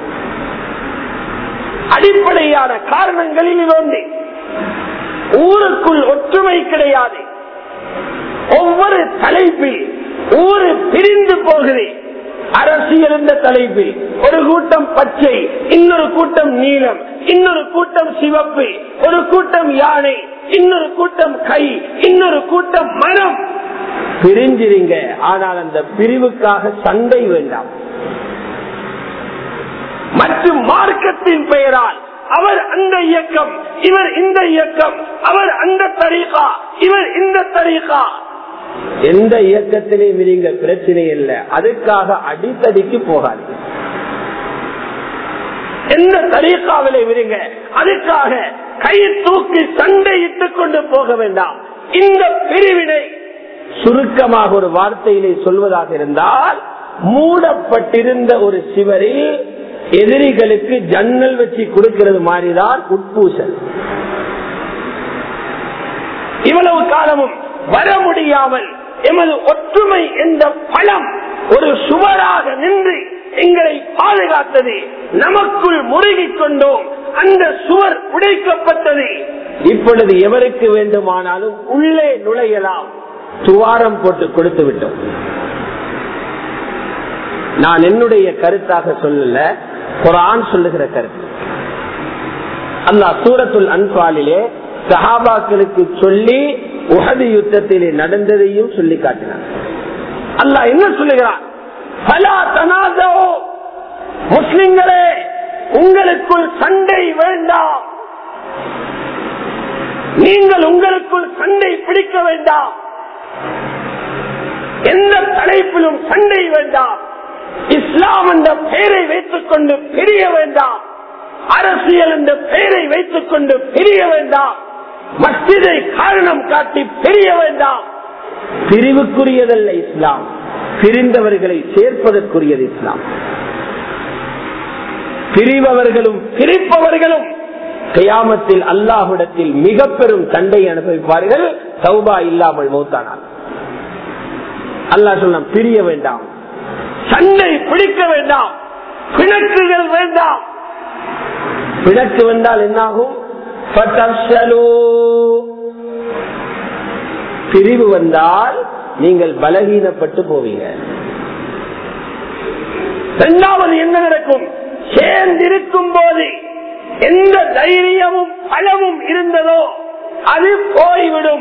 அடிப்படையான காரணங்களில் ஒன்று ஊருக்குள் ஒற்றுமை கிடையாது ஒவ்வொரு தலைப்பில் ஊரு பிரிந்து போகுது அரசியல் என்ற தலைப்பில் ஒரு கூட்டம் பச்சை இன்னொரு கூட்டம் நீலம் இன்னொரு கூட்டம் சிவப்பு ஒரு கூட்டம் யானை இன்னொரு கூட்டம் கை இன்னொரு கூட்டம் மரம் பிரிஞ்சிருங்க ஆனால் அந்த பிரிவுக்காக சண்டை வேண்டாம் மற்றும் மார்க்கத்தின் பெயரால் அவர் அந்த இயக்கம் இவர் இந்த இயக்கம் அவர் அந்த தரீகா இவர் இந்த தரீகா எந்த இயக்கத்திலையும் நீங்க பிரச்சனை இல்லை அதுக்காக அடித்தடிக்கு போகாது எந்த தரீக்காவிலே விருங்க அதுக்காக கை தூக்கி சண்டையிட்டுக் கொண்டு போக வேண்டாம் இந்த பிரிவினை சுருக்கமாக ஒரு வார்த்தையிலே சொல்வதாக இருந்தால் மூடப்பட்டிருந்த ஒரு சிவரில் எதிரிகளுக்கு ஜன்னல் வச்சு கொடுக்கிறது மாதிரிதான் உட்பூசல் இவ்வளவு காலமும் வர முடியாமல் எமது ஒற்றுமை என்ற பலம் ஒரு சுவராக நின்று எங்களை பாதுகாத்தது நமக்குள் முருகிக் கொண்டோம் அந்த சுவர் உடைக்கப்பட்டது இப்பொழுது எவருக்கு வேண்டுமானாலும் உள்ளே நுழையலாம் துவாரம் போட்டு கொடுத்து விட்டோம் நான் என்னுடைய கருத்தாக சொல்லல குரான் சொல்லுகிற கருத்து அல்லாஹ் சூரத்துல் அன்பாலிலே சஹாபாக்களுக்கு சொல்லி உகது யுத்தத்திலே நடந்ததையும் சொல்லி காட்டினார் அல்லாஹ் என்ன சொல்லுகிறான் பலா தனாதோ முஸ்லிம்களே உங்களுக்குள் சண்டை வேண்டாம் நீங்கள் உங்களுக்குள் சண்டை பிடிக்க வேண்டாம் எந்த தலைப்பிலும் சண்டை வேண்டாம் இஸ்லாம் என்ற பெயரை வைத்துக் கொண்டு பிரிய வேண்டாம் அரசியல் என்ற பெயரை வைத்துக் கொண்டு பிரிய வேண்டாம் மஸ்ஜிதை காரணம் காட்டி பிரிய வேண்டாம் பிரிவுக்குரியதல்ல இஸ்லாம் பிரிந்தவர்களை சேர்ப்பதற்குரியது இஸ்லாம் பிரிபவர்களும் பிரிப்பவர்களும் கயாமத்தில் அல்லாஹுடத்தில் மிக பெரும் சண்டை அனுபவிப்பார்கள் சௌபா இல்லாமல் மௌத்தானார் அல்லாஹ் சொன்ன பிரிய வேண்டாம் சண்டை பிடிக்க வேண்டாம் பிணக்குகள் வேண்டாம் பிணக்கு வந்தால் என்னாகும் பிரிவு வந்தால் நீங்கள் பலகீனப்பட்டு போவீங்க இரண்டாவது என்ன நடக்கும் சேர்ந்திருக்கும் போது எந்த தைரியமும் பலமும் இருந்ததோ அது போய்விடும்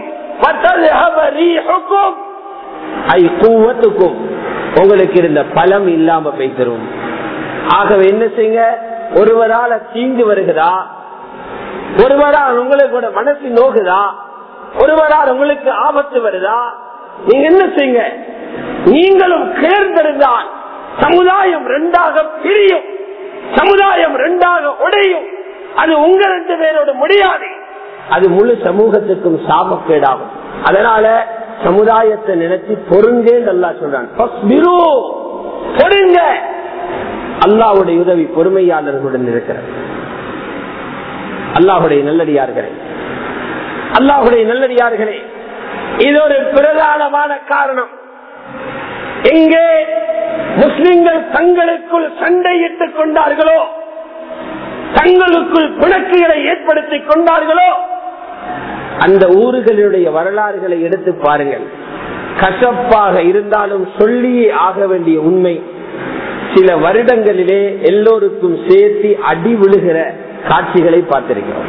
உங்களுக்கு இருந்த பலம் இல்லாம போய்த்தரும் ஆகவே என்ன செய்யுங்க ஒருவரால தீங்கு வருகிறா ஒருவரால் உங்களுக்கு மனசு நோகுதா ஒருவரால் உங்களுக்கு ஆபத்து வருதா நீங்க என்ன செய்யுங்க நீங்களும் சேர்ந்திருந்தால் சமுதாயம் ரெண்டாக பிரியும் சமுதாயம் ரெண்டாக உடையும் அது உங்க ரெண்டு பேரோட முடியாது அது முழு சமூகத்துக்கும் சாபக்கேடாகும் அதனால சமுதாயத்தை நினைச்சு பொருங்க நல்லா சொல்றான் பொருங்க அல்லாவுடைய உதவி பொறுமையாளர்களுடன் இருக்கிறது அல்லாஹுடைய நல்லடியார்களே அல்லாஹுடைய நல்லடியார்களே இது ஒரு பிரதானமான காரணம் எங்கே முஸ்லிம்கள் தங்களுக்குள் சண்டையிட்டுக் கொண்டார்களோ தங்களுக்குள் பிணக்குகளை ஏற்படுத்திக் கொண்டார்களோ அந்த ஊர்களுடைய வரலாறுகளை எடுத்து பாருங்கள் கசப்பாக இருந்தாலும் சொல்லியே ஆக வேண்டிய உண்மை சில வருடங்களிலே எல்லோருக்கும் சேர்த்து அடி விழுகிற காட்சிகளை பார்த்திருக்கிறோம்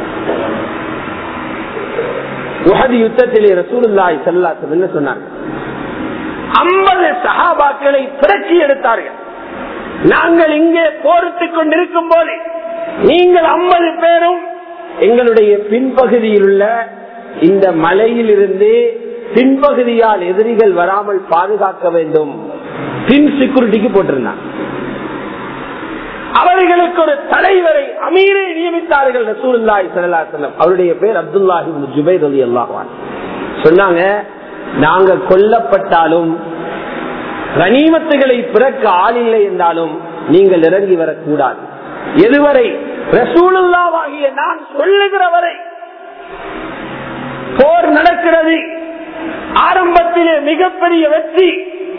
உஹது யுத்தத்திலே ரசூலுல்லாய் செல்லாசம் என்ன சொன்னார்கள் ஐம்பது சகாபாக்களை புரட்சி எடுத்தார்கள் நாங்கள் இங்கே போரிட்டுக் கொண்டிருக்கும் போது நீங்கள் ஐம்பது பேரும் எங்களுடைய பின்பகுதியில் உள்ள இந்த மலையில் இருந்து பின்பகுதியால் எதிரிகள் வராமல் பாதுகாக்க வேண்டும் பின் செக்யூரிட்டிக்கு போட்டிருந்தாங்க அவர்களுக்கு ஒரு தலைவரை அமீரை நியமித்தார்கள் ரசூலுல்லாஹி ஸல்லல்லாஹு அலைஹி வஸல்லம் அவருடைய பேர் அப்துல்லாஹி இப்னு ஜுபைர் ரலியல்லாஹு அன்ஹு சொன்னாங்க நாங்க கொல்லப்பட்டாலும் கனிமத்துகளை பிறக்க ஆள் இல்லை என்றாலும் நீங்கள் இறங்கி வரக்கூடாது எதுவரை ரசூலுல்லாவாகிய நான் சொல்லுகிற வரை போர் நடக்கிறது ஆரம்பத்திலே மிகப்பெரிய வெற்றி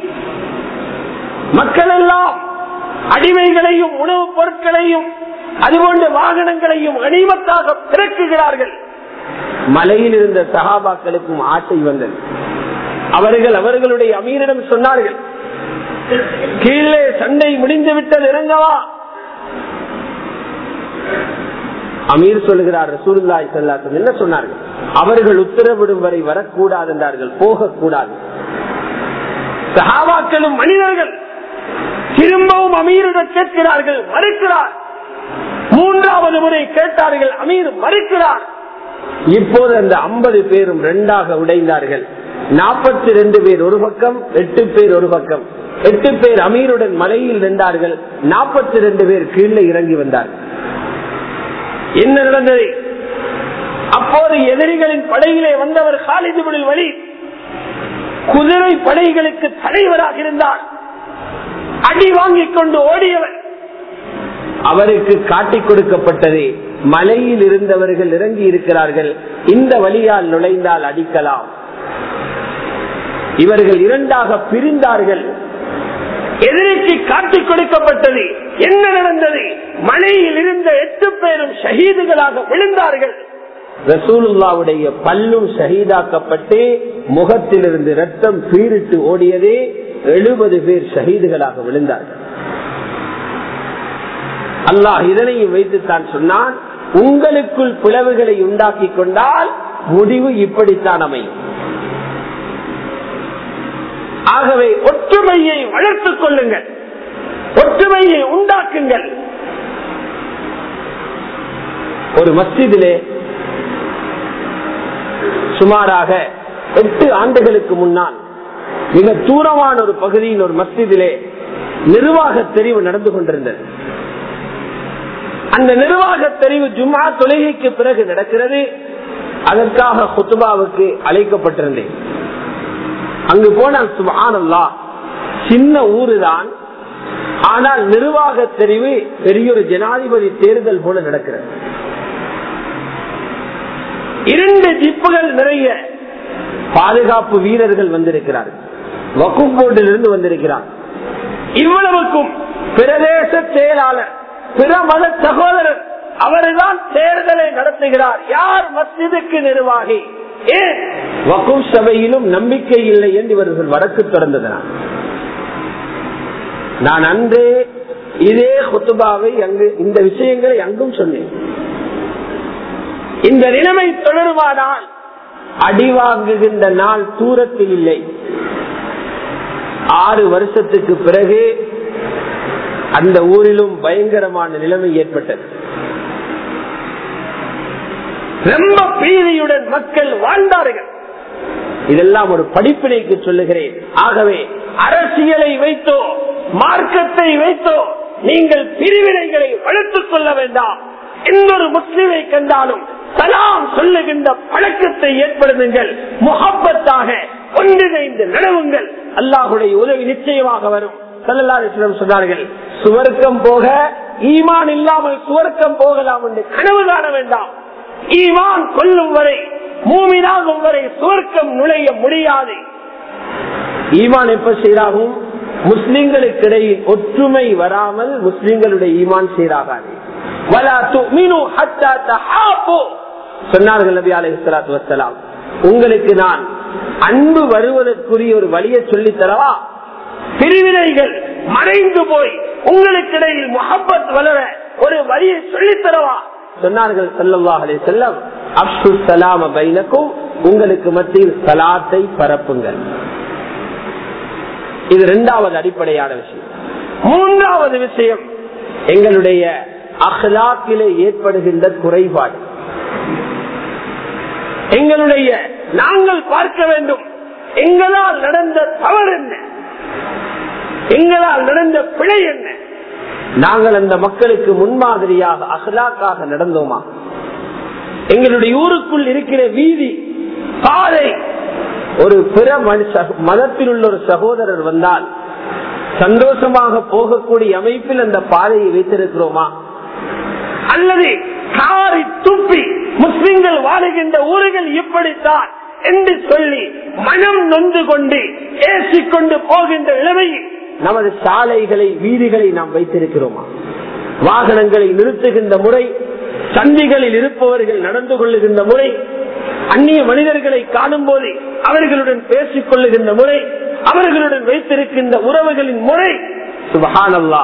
மக்கள் எல்லாம் அடிமைகளையும் உணவுப் பொருட்களையும் அதுபோன்ற வாகனங்களையும் கனிமத்தாக பிறக்குகிறார்கள் மலையில் இருந்த சகாபாக்களுக்கும் ஆசை வந்தது அவர்கள் அவர்களுடைய அமீரிடம் சொன்னார்கள் கீழே சண்டை முடிந்து விட்டது இறங்கவா அமீர் சொல்லுகிறார் ரசூலுல்லாய் செல்லாத்தம் என்ன சொன்னார்கள் அவர்கள் உத்தரவிடும் வரை வரக்கூடாது என்றார்கள் போகக்கூடாது சகாபாக்களும் மனிதர்கள் திரும்பவும் அமீரிடம் கேட்கிறார்கள் மறுக்கிறார் மூன்றாவது முறை கேட்டார்கள் அமீர் மறுக்கிறார் இப்போது அந்த ஐம்பது பேரும் ரெண்டாக உடைந்தார்கள் நாற்பத்தி ரெண்டு பேர் ஒரு பக்கம் எட்டு பேர் ஒரு பக்கம் எட்டு பேர் அமீருடன் மலையில் நின்றார்கள் நாற்பத்தி ரெண்டு பேர் கீழே இறங்கி வந்தார்கள் என்ன நடந்தது அப்போது எதிரிகளின் படையிலே வந்தவர் காலிதுபடில் வழி குதிரை படைகளுக்கு தலைவராக இருந்தார் அடி வாங்கிக் கொண்டு ஓடியவர் அவருக்கு காட்டிக் கொடுக்கப்பட்டது மலையில் இருந்தவர்கள் இறங்கி இருக்கிறார்கள் இந்த வழியால் நுழைந்தால் அடிக்கலாம் இவர்கள் இரண்டாக பிரிந்தார்கள் எதிரிக்கு காட்டிக் கொடுக்கப்பட்டது என்ன நடந்தது மலையில் இருந்த எட்டு பேரும் ஷஹீதுகளாக விழுந்தார்கள் ரசூலுல்லாவுடைய பல்லும் ஷஹீதாக்கப்பட்டு முகத்திலிருந்து ரத்தம் பீரிட்டு ஓடியதே எழுபது பேர் ஷஹீதுகளாக விழுந்தார்கள் அல்லாஹ் இதனையும் வைத்துத்தான் சொன்னான் உங்களுக்குள் பிளவுகளை உண்டாக்கி கொண்டால் முடிவு இப்படித்தான் அமையும் ஆகவே ஒற்றுமையை வளர்த்துக் கொள்ளுங்கள் ஒற்றுமையை உண்டாக்குங்கள் ஒரு மஸ்ஜிதிலே சுமாராக எட்டு ஆண்டுகளுக்கு முன்னால் மிக தூரமான ஒரு பகுதியின் ஒரு மஸ்ஜிதிலே நிர்வாக தெரிவு நடந்து கொண்டிருந்தது அந்த நிர்வாக தெரிவு ஜும்மா தொழுகைக்கு பிறகு நடக்கிறது அதற்காக குத்துபாவுக்கு அழைக்கப்பட்டிருந்தேன் அங்கு போனால் சுபானல்லா சின்ன ஊருதான் ஆனால் நிர்வாக தெரிவு பெரிய ஒரு ஜனாதிபதி தேர்தல் போல நடக்கிறது இரண்டு ஜிப்புகள் நிறைய பாதுகாப்பு வீரர்கள் வந்திருக்கிறார்கள் வக்கும் போர்டிலிருந்து வந்திருக்கிறார் இவ்வளவுக்கும் பிரதேச செயலாளர் பிற மத சகோதரர் அவர்தான் தேர்தலை நடத்துகிறார் யார் மஸ்ஜிதுக்கு நிர்வாகி ஏன் வக்கும் சபையிலும் நம்பிக்கை இல்லை என்று இவர்கள் வழக்கு தொடர்ந்ததனால் நான் அன்றே இதே குத்துபாவை அங்கு இந்த விஷயங்களை அங்கும் சொன்னேன் இந்த நிலைமை தொடருமானால் அடிவாங்குகின்ற நாள் தூரத்தில் இல்லை ஆறு வருஷத்துக்கு பிறகு அந்த ஊரிலும் பயங்கரமான நிலைமை ஏற்பட்டது ரொம்ப பீதியுடன் மக்கள் வாழ்ந்தார்கள் இதெல்லாம் ஒரு படிப்பினைக்கு சொல்லுகிறேன் ஆகவே அரசியலை வைத்தோ மார்க்கத்தை வைத்தோ நீங்கள் பிரிவினைகளை வளர்த்துக் கொள்ள வேண்டாம் எந்த ஒரு முஸ்லிமை கண்டாலும் சலாம் சொல்லுகின்ற பழக்கத்தை ஏற்படுத்துங்கள் முகப்பத்தாக ஒன்றிணைந்து நடவுங்கள் அல்லாஹுடைய உதவி நிச்சயமாக வரும் சல்லல்லாஹிடம் சொன்னார்கள் சுவர்க்கம் போக ஈமான் இல்லாமல் சுவர்க்கம் போகலாம் என்று கனவு காண வேண்டாம் ஈமான் கொல்லும் வரை மூமினாகும் வரை சுவர்க்கம் நுழைய முடியாது ஈமான் எப்ப சீராகும் முஸ்லிம்களுக்கு இடையில் ஒற்றுமை வராமல் முஸ்லிம்களுடைய ஈமான் சீராகாது சொன்னார்கள் நபி அலைஹிஸ்ஸலாத்து வஸ்ஸலாம் உங்களுக்கு நான் அன்பு வருவதற்குரிய ஒரு வழியை சொல்லி தரவா பிரிவினைகள் மறைந்து போய் உங்களுக்கு இடையில் முகப்பத் வளர ஒரு வழியை சொல்லித் தரவா சொன்னார்கள் சல்லல்லாஹு அலைஹி வஸல்லம் அப்சு சலாம பைனக்கும் உங்களுக்கு மத்தியில் சலாத்தை பரப்புங்கள் இது இரண்டாவது அடிப்படையான விஷயம் மூன்றாவது விஷயம் எங்களுடைய அஹ்லாக்கிலே ஏற்படுகின்ற குறைபாடு எங்களுடைய நாங்கள் பார்க்க வேண்டும் எங்களால் நடந்த தவறு என்ன எங்களால் நடந்த பிழை என்ன நாங்கள் அந்த மக்களுக்கு முன்மாதிரியாக அஹ்லாக்காக நடந்தோமா எங்களுடைய ஊருக்குள் இருக்கிற வீதி பாதை ஒரு பிற மதத்தில் உள்ள ஒரு சகோதரர் வந்தால் சந்தோஷமாக போகக்கூடிய அமைப்பில் அந்த பாதையை வைத்திருக்கிறோமா அல்லது காரி துப்பி முஸ்லிம்கள் வாழுகின்ற ஊர்கள் இப்படித்தான் என்று சொல்லி மனம் நொந்து கொண்டு ஏசிக்கொண்டு போகின்ற நிலைமையில் நமது சாலைகளை வீதிகளை நாம் வைத்திருக்கிறோமா வாகனங்களை நிறுத்துகின்ற முறை சந்திகளில் இருப்பவர்கள் நடந்து கொள்ளுகின்ற முறை அந்நிய மனிதர்களை காணும் போது அவர்களுடன் பேசிக் கொள்ளுகின்ற முறை அவர்களுடன் வைத்திருக்கின்ற உறவுகளின் முறை சுபகானல்லா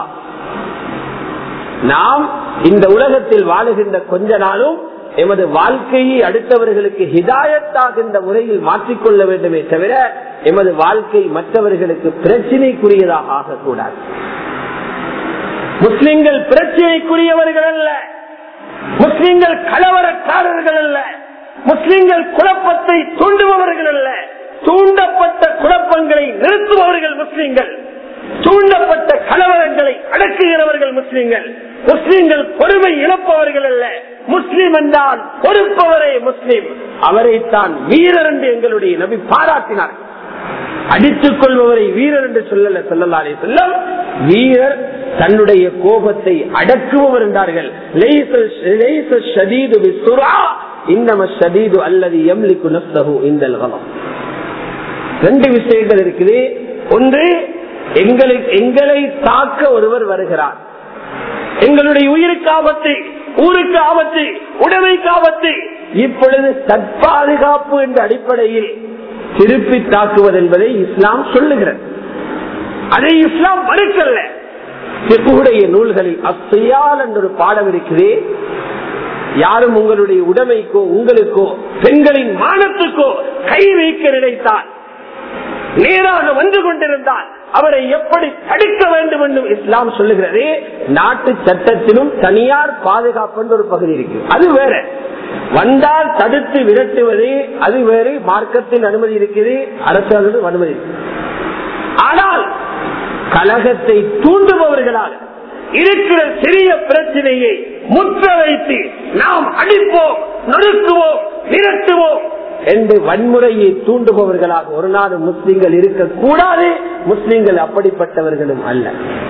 நாம் இந்த உலகத்தில் வாழுகின்ற கொஞ்ச நாளும் எமது வாழ்க்கையை அடுத்தவர்களுக்கு ஹிதாயத்தாகின்ற முறையில் மாற்றிக்கொள்ள வேண்டுமே தவிர எமது வாழ்க்கை மற்றவர்களுக்கு பிரச்சினைக்குரியதாக ஆகக்கூடாது முஸ்லிம்கள் பிரச்சினைக்குரியவர்கள் அல்ல முஸ்லிம்கள் கலவரக்காரர்கள் அல்ல முஸ்லிம்கள் குழப்பத்தை தூண்டுபவர்கள் அல்ல தூண்டப்பட்ட குழப்பங்களை நிறுத்துபவர்கள் முஸ்லிம்கள் தூண்டப்பட்ட கலவரங்களை அடக்குகிறவர்கள் முஸ்லிம்கள் முஸ்லிம்கள் பொறுமை இழப்பவர்கள் அல்ல முஸ்லிம் என்றால் பொறுப்பவரே முஸ்லிம் அவரைத்தான் வீரர் என்று எங்களுடைய நபி பாராட்டினார் அடித்துக் கொள்பவரை வீரர் என்று சொல்லல சொல்லலாரே செல்லம் வீரர் தன்னுடைய கோபத்தை அடக்குபவர் என்றார்கள் லைஸ- லைஸ ஷதீது பிஸ்ஸுரா, இன்னம ஷதீது அல்லது யம்லிக்கு நஃப்ஸஹு இந்தல் கலம். ரெண்டு விஷயங்கள் இருக்குது ஒன்று எங்களை எங்களை தாக்க ஒருவர் வருகிறார் எங்களுடைய உயிருக்கு ஆபத்து ஊருக்கு ஆபத்து உடமைக்கு ஆபத்து இப்பொழுது தற்பாதுகாப்பு என்ற அடிப்படையில் திருப்பி தாக்குவது என்பதை இஸ்லாம் சொல்லுகிறது அதை இஸ்லாம் மறுக்கல்ல சிக்குடைய நூல்களில் அசையால் என்ற ஒரு பாடம் இருக்குது யாரும் உங்களுடைய உடைமைக்கோ உங்களுக்கோ பெண்களின் மானத்துக்கோ கை வைக்க நினைத்தால் நேராக வந்து கொண்டிருந்தால் அவரை எப்படி தடுக்க வேண்டும் என்றும் இஸ்லாம் சொல்லுகிறது நாட்டு சட்டத்திலும் தனியார் பாதுகாப்பு என்ற ஒரு பகுதி இருக்கு அது வேற வந்தால் தடுத்து விரட்டுவது அது வேறு மார்க்கத்தில் அனுமதி இருக்குது அரசாங்கம் அனுமதி இருக்கு ஆனால் கழகத்தை தூண்டுபவர்களால் இருக்கிற சிறிய பிரச்சனையை முற்ற வைத்து நாம் அடிப்போம் நொறுக்குவோம் விரட்டுவோம் என்று வன்முறையை தூண்டுபவர்களாக ஒரு நாடு முஸ்லிம்கள் இருக்கக்கூடாது முஸ்லிம்கள் அப்படிப்பட்டவர்களும் அல்ல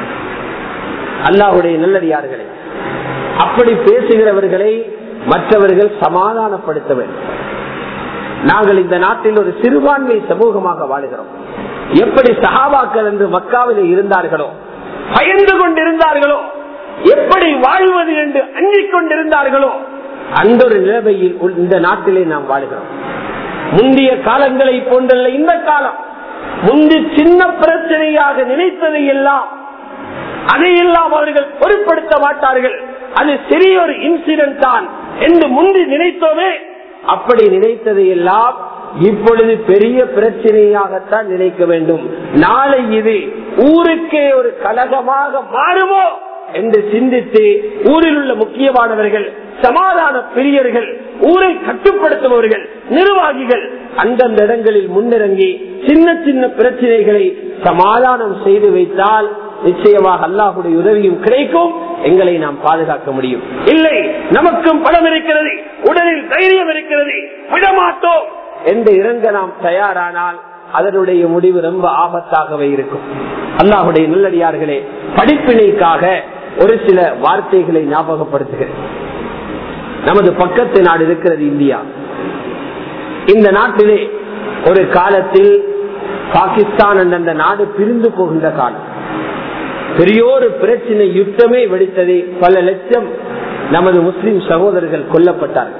அல்லாஹுடைய நல்லடியார்களே அப்படி பேசுகிறவர்களை மற்றவர்கள் சமாதானப்படுத்த வேண்டும் நாங்கள் இந்த நாட்டில் ஒரு சிறுபான்மை சமூகமாக வாழுகிறோம் எப்படி சகாபாக்கள் என்று மக்காவில் இருந்தார்களோ பயந்து கொண்டிருந்தார்களோ எப்படி வாழ்வது என்று அஞ்சிக் கொண்டிருந்தார்களோ அந்த ஒரு நிலைமையில் உள்- இந்த நாட்டிலே நாம் வாழுகிறோம் முந்தைய காலங்களை போன்றல்ல இந்த காலம் முந்தி சின்ன பிரச்சனையாக நினைத்ததை எல்லாம் அதையெல்லாம் அவர்கள் பொருட்படுத்த மாட்டார்கள் அது சிறிய ஒரு இன்சிடென்ட் தான் என்று முந்தி நினைத்தோமே அப்படி நினைத்ததை எல்லாம் இப்பொழுது பெரிய பிரச்சனையாகத்தான் நினைக்க வேண்டும் நாளை இது ஊருக்கே ஒரு கழகமாக மாறுமோ என்று சிந்தித்து ஊரில் உள்ள முக்கியமானவர்கள் சமாதான பிரியர்கள் ஊரை கட்டுப்படுத்துபவர்கள் நிர்வாகிகள் அந்தந்த இடங்களில் முன்னிறங்கி சின்ன சின்ன பிரச்சனைகளை சமாதானம் செய்து வைத்தால் நிச்சயமாக அல்லாஹுடைய உதவியும் கிடைக்கும் எங்களை நாம் பாதுகாக்க முடியும் இல்லை நமக்கும் பணம் இருக்கிறது உடலில் தைரியம் இருக்கிறது விடமாட்டோம் என்று இறங்க நாம் தயாரானால் அதனுடைய முடிவு ரொம்ப ஆபத்தாகவே இருக்கும் அல்லாஹுடைய நல்லடியார்களே படிப்பினைக்காக ஒரு சில வார்த்தைகளை ஞாபகப்படுத்துகிறேன் நமது பக்கத்து நாடு இருக்கிறது இந்தியா இந்த நாட்டிலே ஒரு காலத்தில் பாகிஸ்தான் என்ற அந்த நாடு பிரிந்து போகின்ற காலம் பெரியோரு பிரச்சனை யுத்தமே வெடித்தது பல லட்சம் நமது முஸ்லிம் சகோதரர்கள் கொல்லப்பட்டார்கள்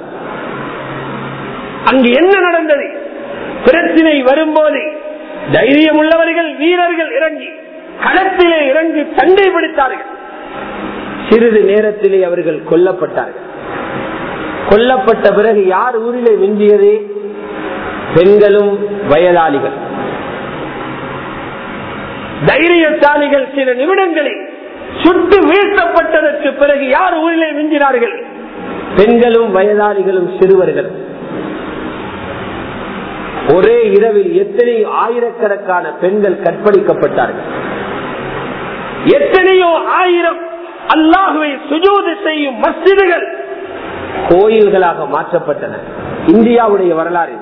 அங்கு என்ன நடந்தது பிரச்சனை வரும்போது தைரியம் உள்ளவர்கள் வீரர்கள் இறங்கி களத்திலே இறங்கி சண்டை பிடித்தார்கள் சிறிது நேரத்திலே அவர்கள் கொல்லப்பட்டார்கள் கொல்லப்பட்ட பிறகு யார் ஊரிலே மிஞ்சியது பெண்களும் வயதாளிகள் தைரியசாலிகள் சில நிமிடங்களில் சுட்டு வீழ்த்தப்பட்டதற்கு பிறகு யார் ஊரிலே மிஞ்சினார்கள் பெண்களும் வயதாளிகளும் சிறுவர்களும் ஒரே இரவில் எத்தனை ஆயிரக்கணக்கான பெண்கள் கற்பழிக்கப்பட்டார்கள் எத்தனையோ ஆயிரம் அல்லாஹுவை சுஜூது செய்யும் மஸ்ஜிதுகள் கோயில்களாக மாற்றப்பட்டன இந்தியாவுடைய வரலாறு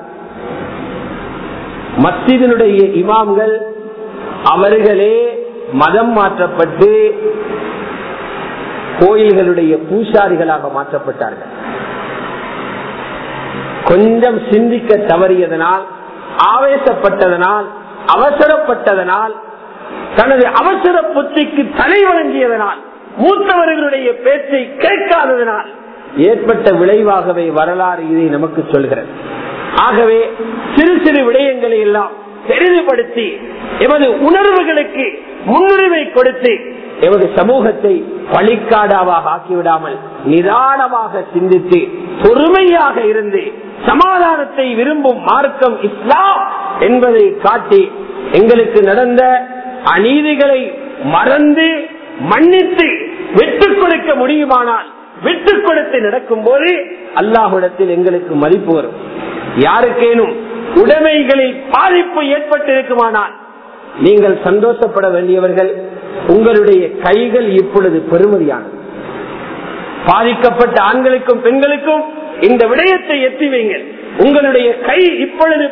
மஸ்ஜிதினுடைய இமாம்கள் அவர்களே மதம் மாற்றப்பட்டு கோயில்களுடைய பூசாரிகளாக மாற்றப்பட்டார்கள் கொஞ்சம் சிந்திக்க தவறியதனால் ஆவேசப்பட்டதனால் அவசரப்பட்டதனால் தனது அவசர புத்திக்கு தலை வழங்கியதனால் மூத்தவர்களுடைய பேச்சை கேட்காததனால் ஏற்பட்ட விளைவாகவே வரலாறு இதை நமக்கு சொல்கிறது ஆகவே சிறு சிறு விடயங்களை எல்லாம் பெரிதுபடுத்தி எமது உணர்வுகளுக்கு முன்னுரிமை கொடுத்து எமது சமூகத்தை பழிக்காடாவாக ஆக்கிவிடாமல் நிதானமாக சிந்தித்து பொறுமையாக இருந்து சமாதானத்தை விரும்பும் மார்க்கம் இஸ்லாம் என்பதை காட்டி எங்களுக்கு நடந்த அநீதிகளை மறந்து மன்னித்து விட்டுக் கொடுக்க முடியுமானால் விட்டுக் கொடுத்து நடக்கும் போது அல்லாஹுடத்தில் எங்களுக்கு மதிப்பு வரும் யாருக்கேனும் உடைமைகளில் பாதிப்பு ஏற்பட்டிருக்குமானால் நீங்கள் சந்தோஷப்பட வேண்டியவர்கள் உங்களுடைய கைகள் இப்பொழுது பெருமதியானது பாதிக்கப்பட்ட ஆண்களுக்கும் பெண்களுக்கும் இந்த விடயத்தை எத்தி வைங்கள் உங்களுடைய கை இப்பொழுது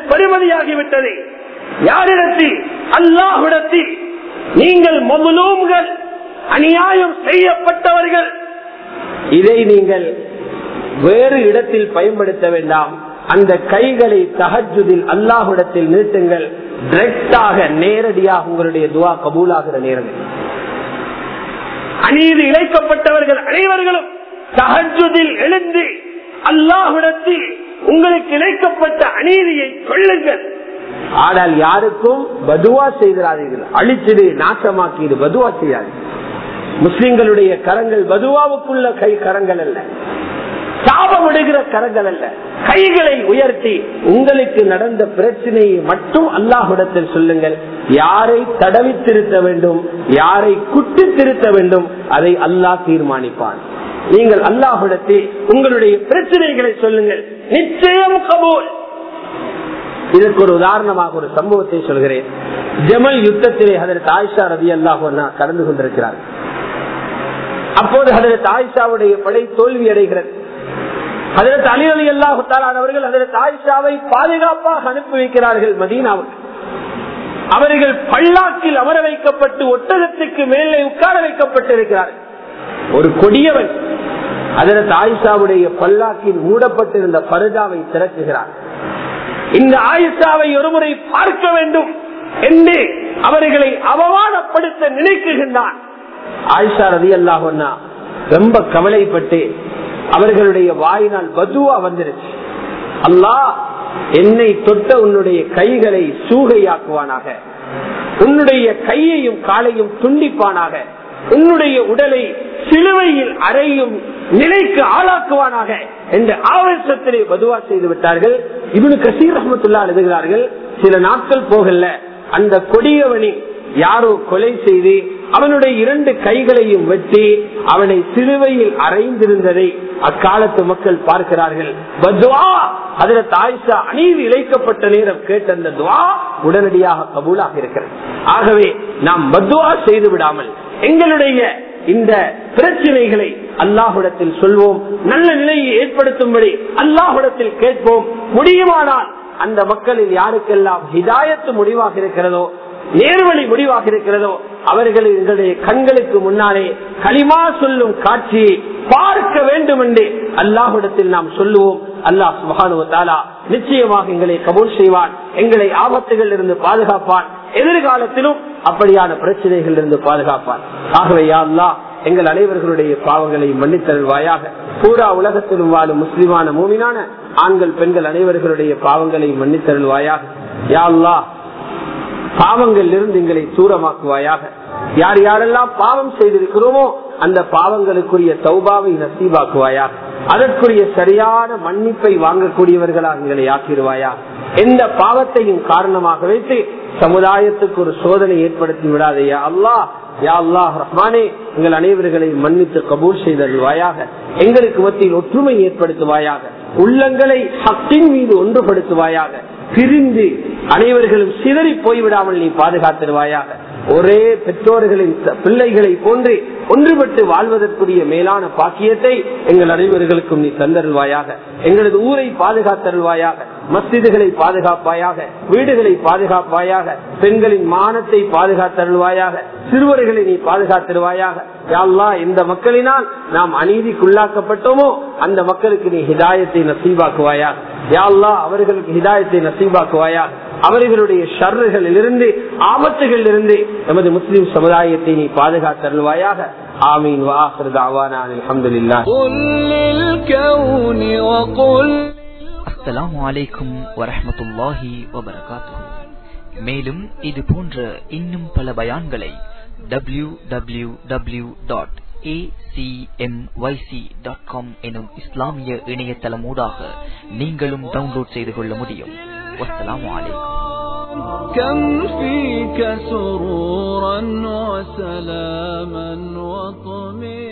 பெருமதியாகிவிட்டது யாரிடத்தில் அல்லாஹிடத்தில் நீங்கள் முதலூம்கள் அநியாயம் செய்யப்பட்டவர்கள் இதை நீங்கள் வேறு இடத்தில் பயன்படுத்த வேண்டாம் அந்த கைகளை தகஜுதில் அல்லாஹுடத்தில் நீட்டுங்கள் டிரெக்டாக நேரடியாக உங்களுடைய துவா கபூலாகிற நேரம் அநீதி இழைக்கப்பட்டவர்கள் அனைவர்களும் தகஜுதில் எழுந்து அல்லாஹுடத்தில் உங்களுக்கு இழைக்கப்பட்ட அநீதியை சொல்லுங்கள் ஆனால் யாருக்கும் பதுவா செய்கிறார்கள் அழிச்சிடு நாசமாக்கிடு பதுவா செய்யாது முஸ்லிம்களுடைய கரங்கள் பதுவாவுக்குள்ள கை கரங்கள் அல்ல சாபமிடுகிற கரங்கள் அல்ல கைகளை உயர்த்தி உங்களுக்கு நடந்த பிரச்சனையை மட்டும் அல்லாஹுடத்தில் சொல்லுங்கள் யாரை தடவி திருத்த வேண்டும் யாரை குட்டி திருத்த வேண்டும் அதை அல்லாஹ் தீர்மானிப்பான் நீங்கள் அல்லாஹுடத்தில் உங்களுடைய பிரச்சனைகளை சொல்லுங்கள் நிச்சயம் கபூல் இதற்கு ஒரு உதாரணமாக ஒரு சம்பவத்தை சொல்கிறேன் ஜமல் யுத்தத்திலே அதற்கு ஆயிஷா ரவி அல்லாஹ் கலந்து கொண்டிருக்கிறார் அப்போது அதற்கு ஆயிஷாவுடைய படை தோல்வி அடைகிறது அதற்கு அலி அலி அல்லாஹாலானவர்கள் அதற்கு ஆயிஷாவை பாதுகாப்பாக அனுப்பி வைக்கிறார்கள் மதீனாவுக்கு அவர்கள் பல்லாக்கில் அமர வைக்கப்பட்டு ஒட்டகத்துக்கு மேலே உட்கார வைக்கப்பட்டிருக்கிறார்கள் ஒரு கொடியவன் அதற்கு ஆயிஷாவுடைய பல்லாக்கில் மூடப்பட்டிருந்த பருதாவை திறக்குகிறார் இந்த ஆயிஷாவை ஒருமுறை பார்க்க வேண்டும் என்று அவர்களை அவமானப்படுத்த நினைக்குகின்றான் ஆயிஷா ரதி அல்லாஹன்னா ரொம்ப கவலைப்பட்டு அவர்களுடைய வாயினால் பதுவா வந்துருச்சு அல்லாஹ் என்னை தொட்ட உன்னுடைய கைகளை சூகையாக்குவானாக உன்னுடைய கையையும் காலையும் துண்டிப்பானாக உன்னுடைய உடலை சிலுவையில் அறையும் நிலைக்கு ஆளாக்குவானாக என்ற ஆவேசத்திலே பதுவா செய்து விட்டார்கள் இவனு கசீர் ரஹமத்துல்லா எழுதுகிறார்கள் சில நாட்கள் போகல அந்த கொடியவனை யாரோ கொலை செய்து அவனுடைய இரண்டு கைகளையும் வெட்டி அவனை சிலுவையில் அறைந்திருந்ததை அக்காலத்து மக்கள் பார்க்கிறார்கள் அதுல தாய்ஷா அநீதி இழைக்கப்பட்ட நேரம் கேட்ட அந்த துவா உடனடியாக கபூலாக இருக்கிறது ஆகவே நாம் பத்வா செய்து விடாமல் எங்களுடைய இந்த பிரச்சனைகளை அல்லாஹுடத்தில் சொல்வோம் நல்ல நிலையை ஏற்படுத்தும்படி அல்லாஹுடத்தில் கேட்போம் முடியுமானால் அந்த மக்களில் யாருக்கெல்லாம் ஹிதாயத்து முடிவாக இருக்கிறதோ நேர்வழி முடிவாக இருக்கிறதோ அவர்கள் எங்களுடைய கண்களுக்கு முன்னாலே களிமா சொல்லும் காட்சியை பார்க்க வேண்டும் என்று அல்லாஹுடத்தில் நாம் சொல்லுவோம் அல்லாஹ் சுபானுவத்தாலா நிச்சயமாக எங்களை கபூல் செய்வான் எங்களை ஆபத்துகள் இருந்து பாதுகாப்பான் எதிர்காலத்திலும் அப்படியான பிரச்சனைகள் இருந்து பாதுகாப்பான் ஆகவே யா அல்லாஹ் எங்கள் அனைவர்களுடைய பாவங்களை மன்னித்தருள்வாயாக பூரா உலகத்திலும் வாழும் முஸ்லிமான மூமினான ஆண்கள் பெண்கள் அனைவர்களுடைய பாவங்களை மன்னித்தருள்வாயாக யா அல்லாஹ் பாவங்கள் இருந்து எங்களை தூரமாக்குவாயாக யார் யாரெல்லாம் பாவம் செய்திருக்கிறோமோ அந்த பாவங்களுக்குரிய சௌபாவை நசீவாக்குவாயாக அதற்குரிய சரியான மன்னிப்பை வாங்கக்கூடியவர்களாக எங்களை ஆக்கிடுவாயா எந்த பாவத்தையும் காரணமாக வைத்து சமுதாயத்துக்கு ஒரு சோதனை ஏற்படுத்தி விடாதையா அல்லாஹ் யா அல்லாஹ் ரஹ்மானே எங்கள் அனைவர்களை மன்னித்து கபூல் செய்தருள்வாயாக எங்களுக்கு மத்தியில் ஒற்றுமை ஏற்படுத்துவாயாக உள்ளங்களை சக்தின் மீது ஒன்றுபடுத்துவாயாக பிரிந்து அனைவர்களும் சிதறி போய்விடாமல் நீ பாதுகாத்திருவாயாக ஒரே பெற்றோர்களின் பிள்ளைகளை போன்று ஒன்றுபட்டு வாழ்வதற்குரிய மேலான பாக்கியத்தை எங்கள் அனைவர்களுக்கும் நீ தந்தருள்வாயாக எங்களது ஊரை பாதுகாத்தருள்வாயாக மஸ்திதுகளை பாதுகாப்பாயாக வீடுகளை பாதுகாப்பாயாக பெண்களின் மானத்தை பாதுகாத்தருள்வாயாக சிறுவர்களை நீ பாதுகாத்திருவாயாக யாழ்லா இந்த மக்களினால் நாம் அநீதிக்குள்ளாக்கப்பட்டோமோ அந்த மக்களுக்கு நீ ஹிதாயத்தை நசீபாக்குவாயாக யாழ்லா அவர்களுக்கு ஹிதாயத்தை நசீபாக்குவாயாக அவர்களுடைய ஷர்றுகளில் இருந்து ஆபத்துகளில் இருந்து நமது முஸ்லிம் சமுதாயத்தை நீ பாதுகாத்தருள்வாயாக ஆமீன் வாஹர் தாவானா அலமதுல்லா அஸ்ஸலாமு அலைக்கும் வரஹமத்துல்லாஹி வபரகாத்துஹு மேலும் இது போன்ற இன்னும் பல பயான்களை W W W dot acmyc.com எனும் இஸ்லாமிய இணையதளமூடாக நீங்களும் டவுன்லோட் செய்து கொள்ள முடியும் வஸ்ஸலாமு அலைக்கும் كم فيك سرورا وسلاما وطمئنا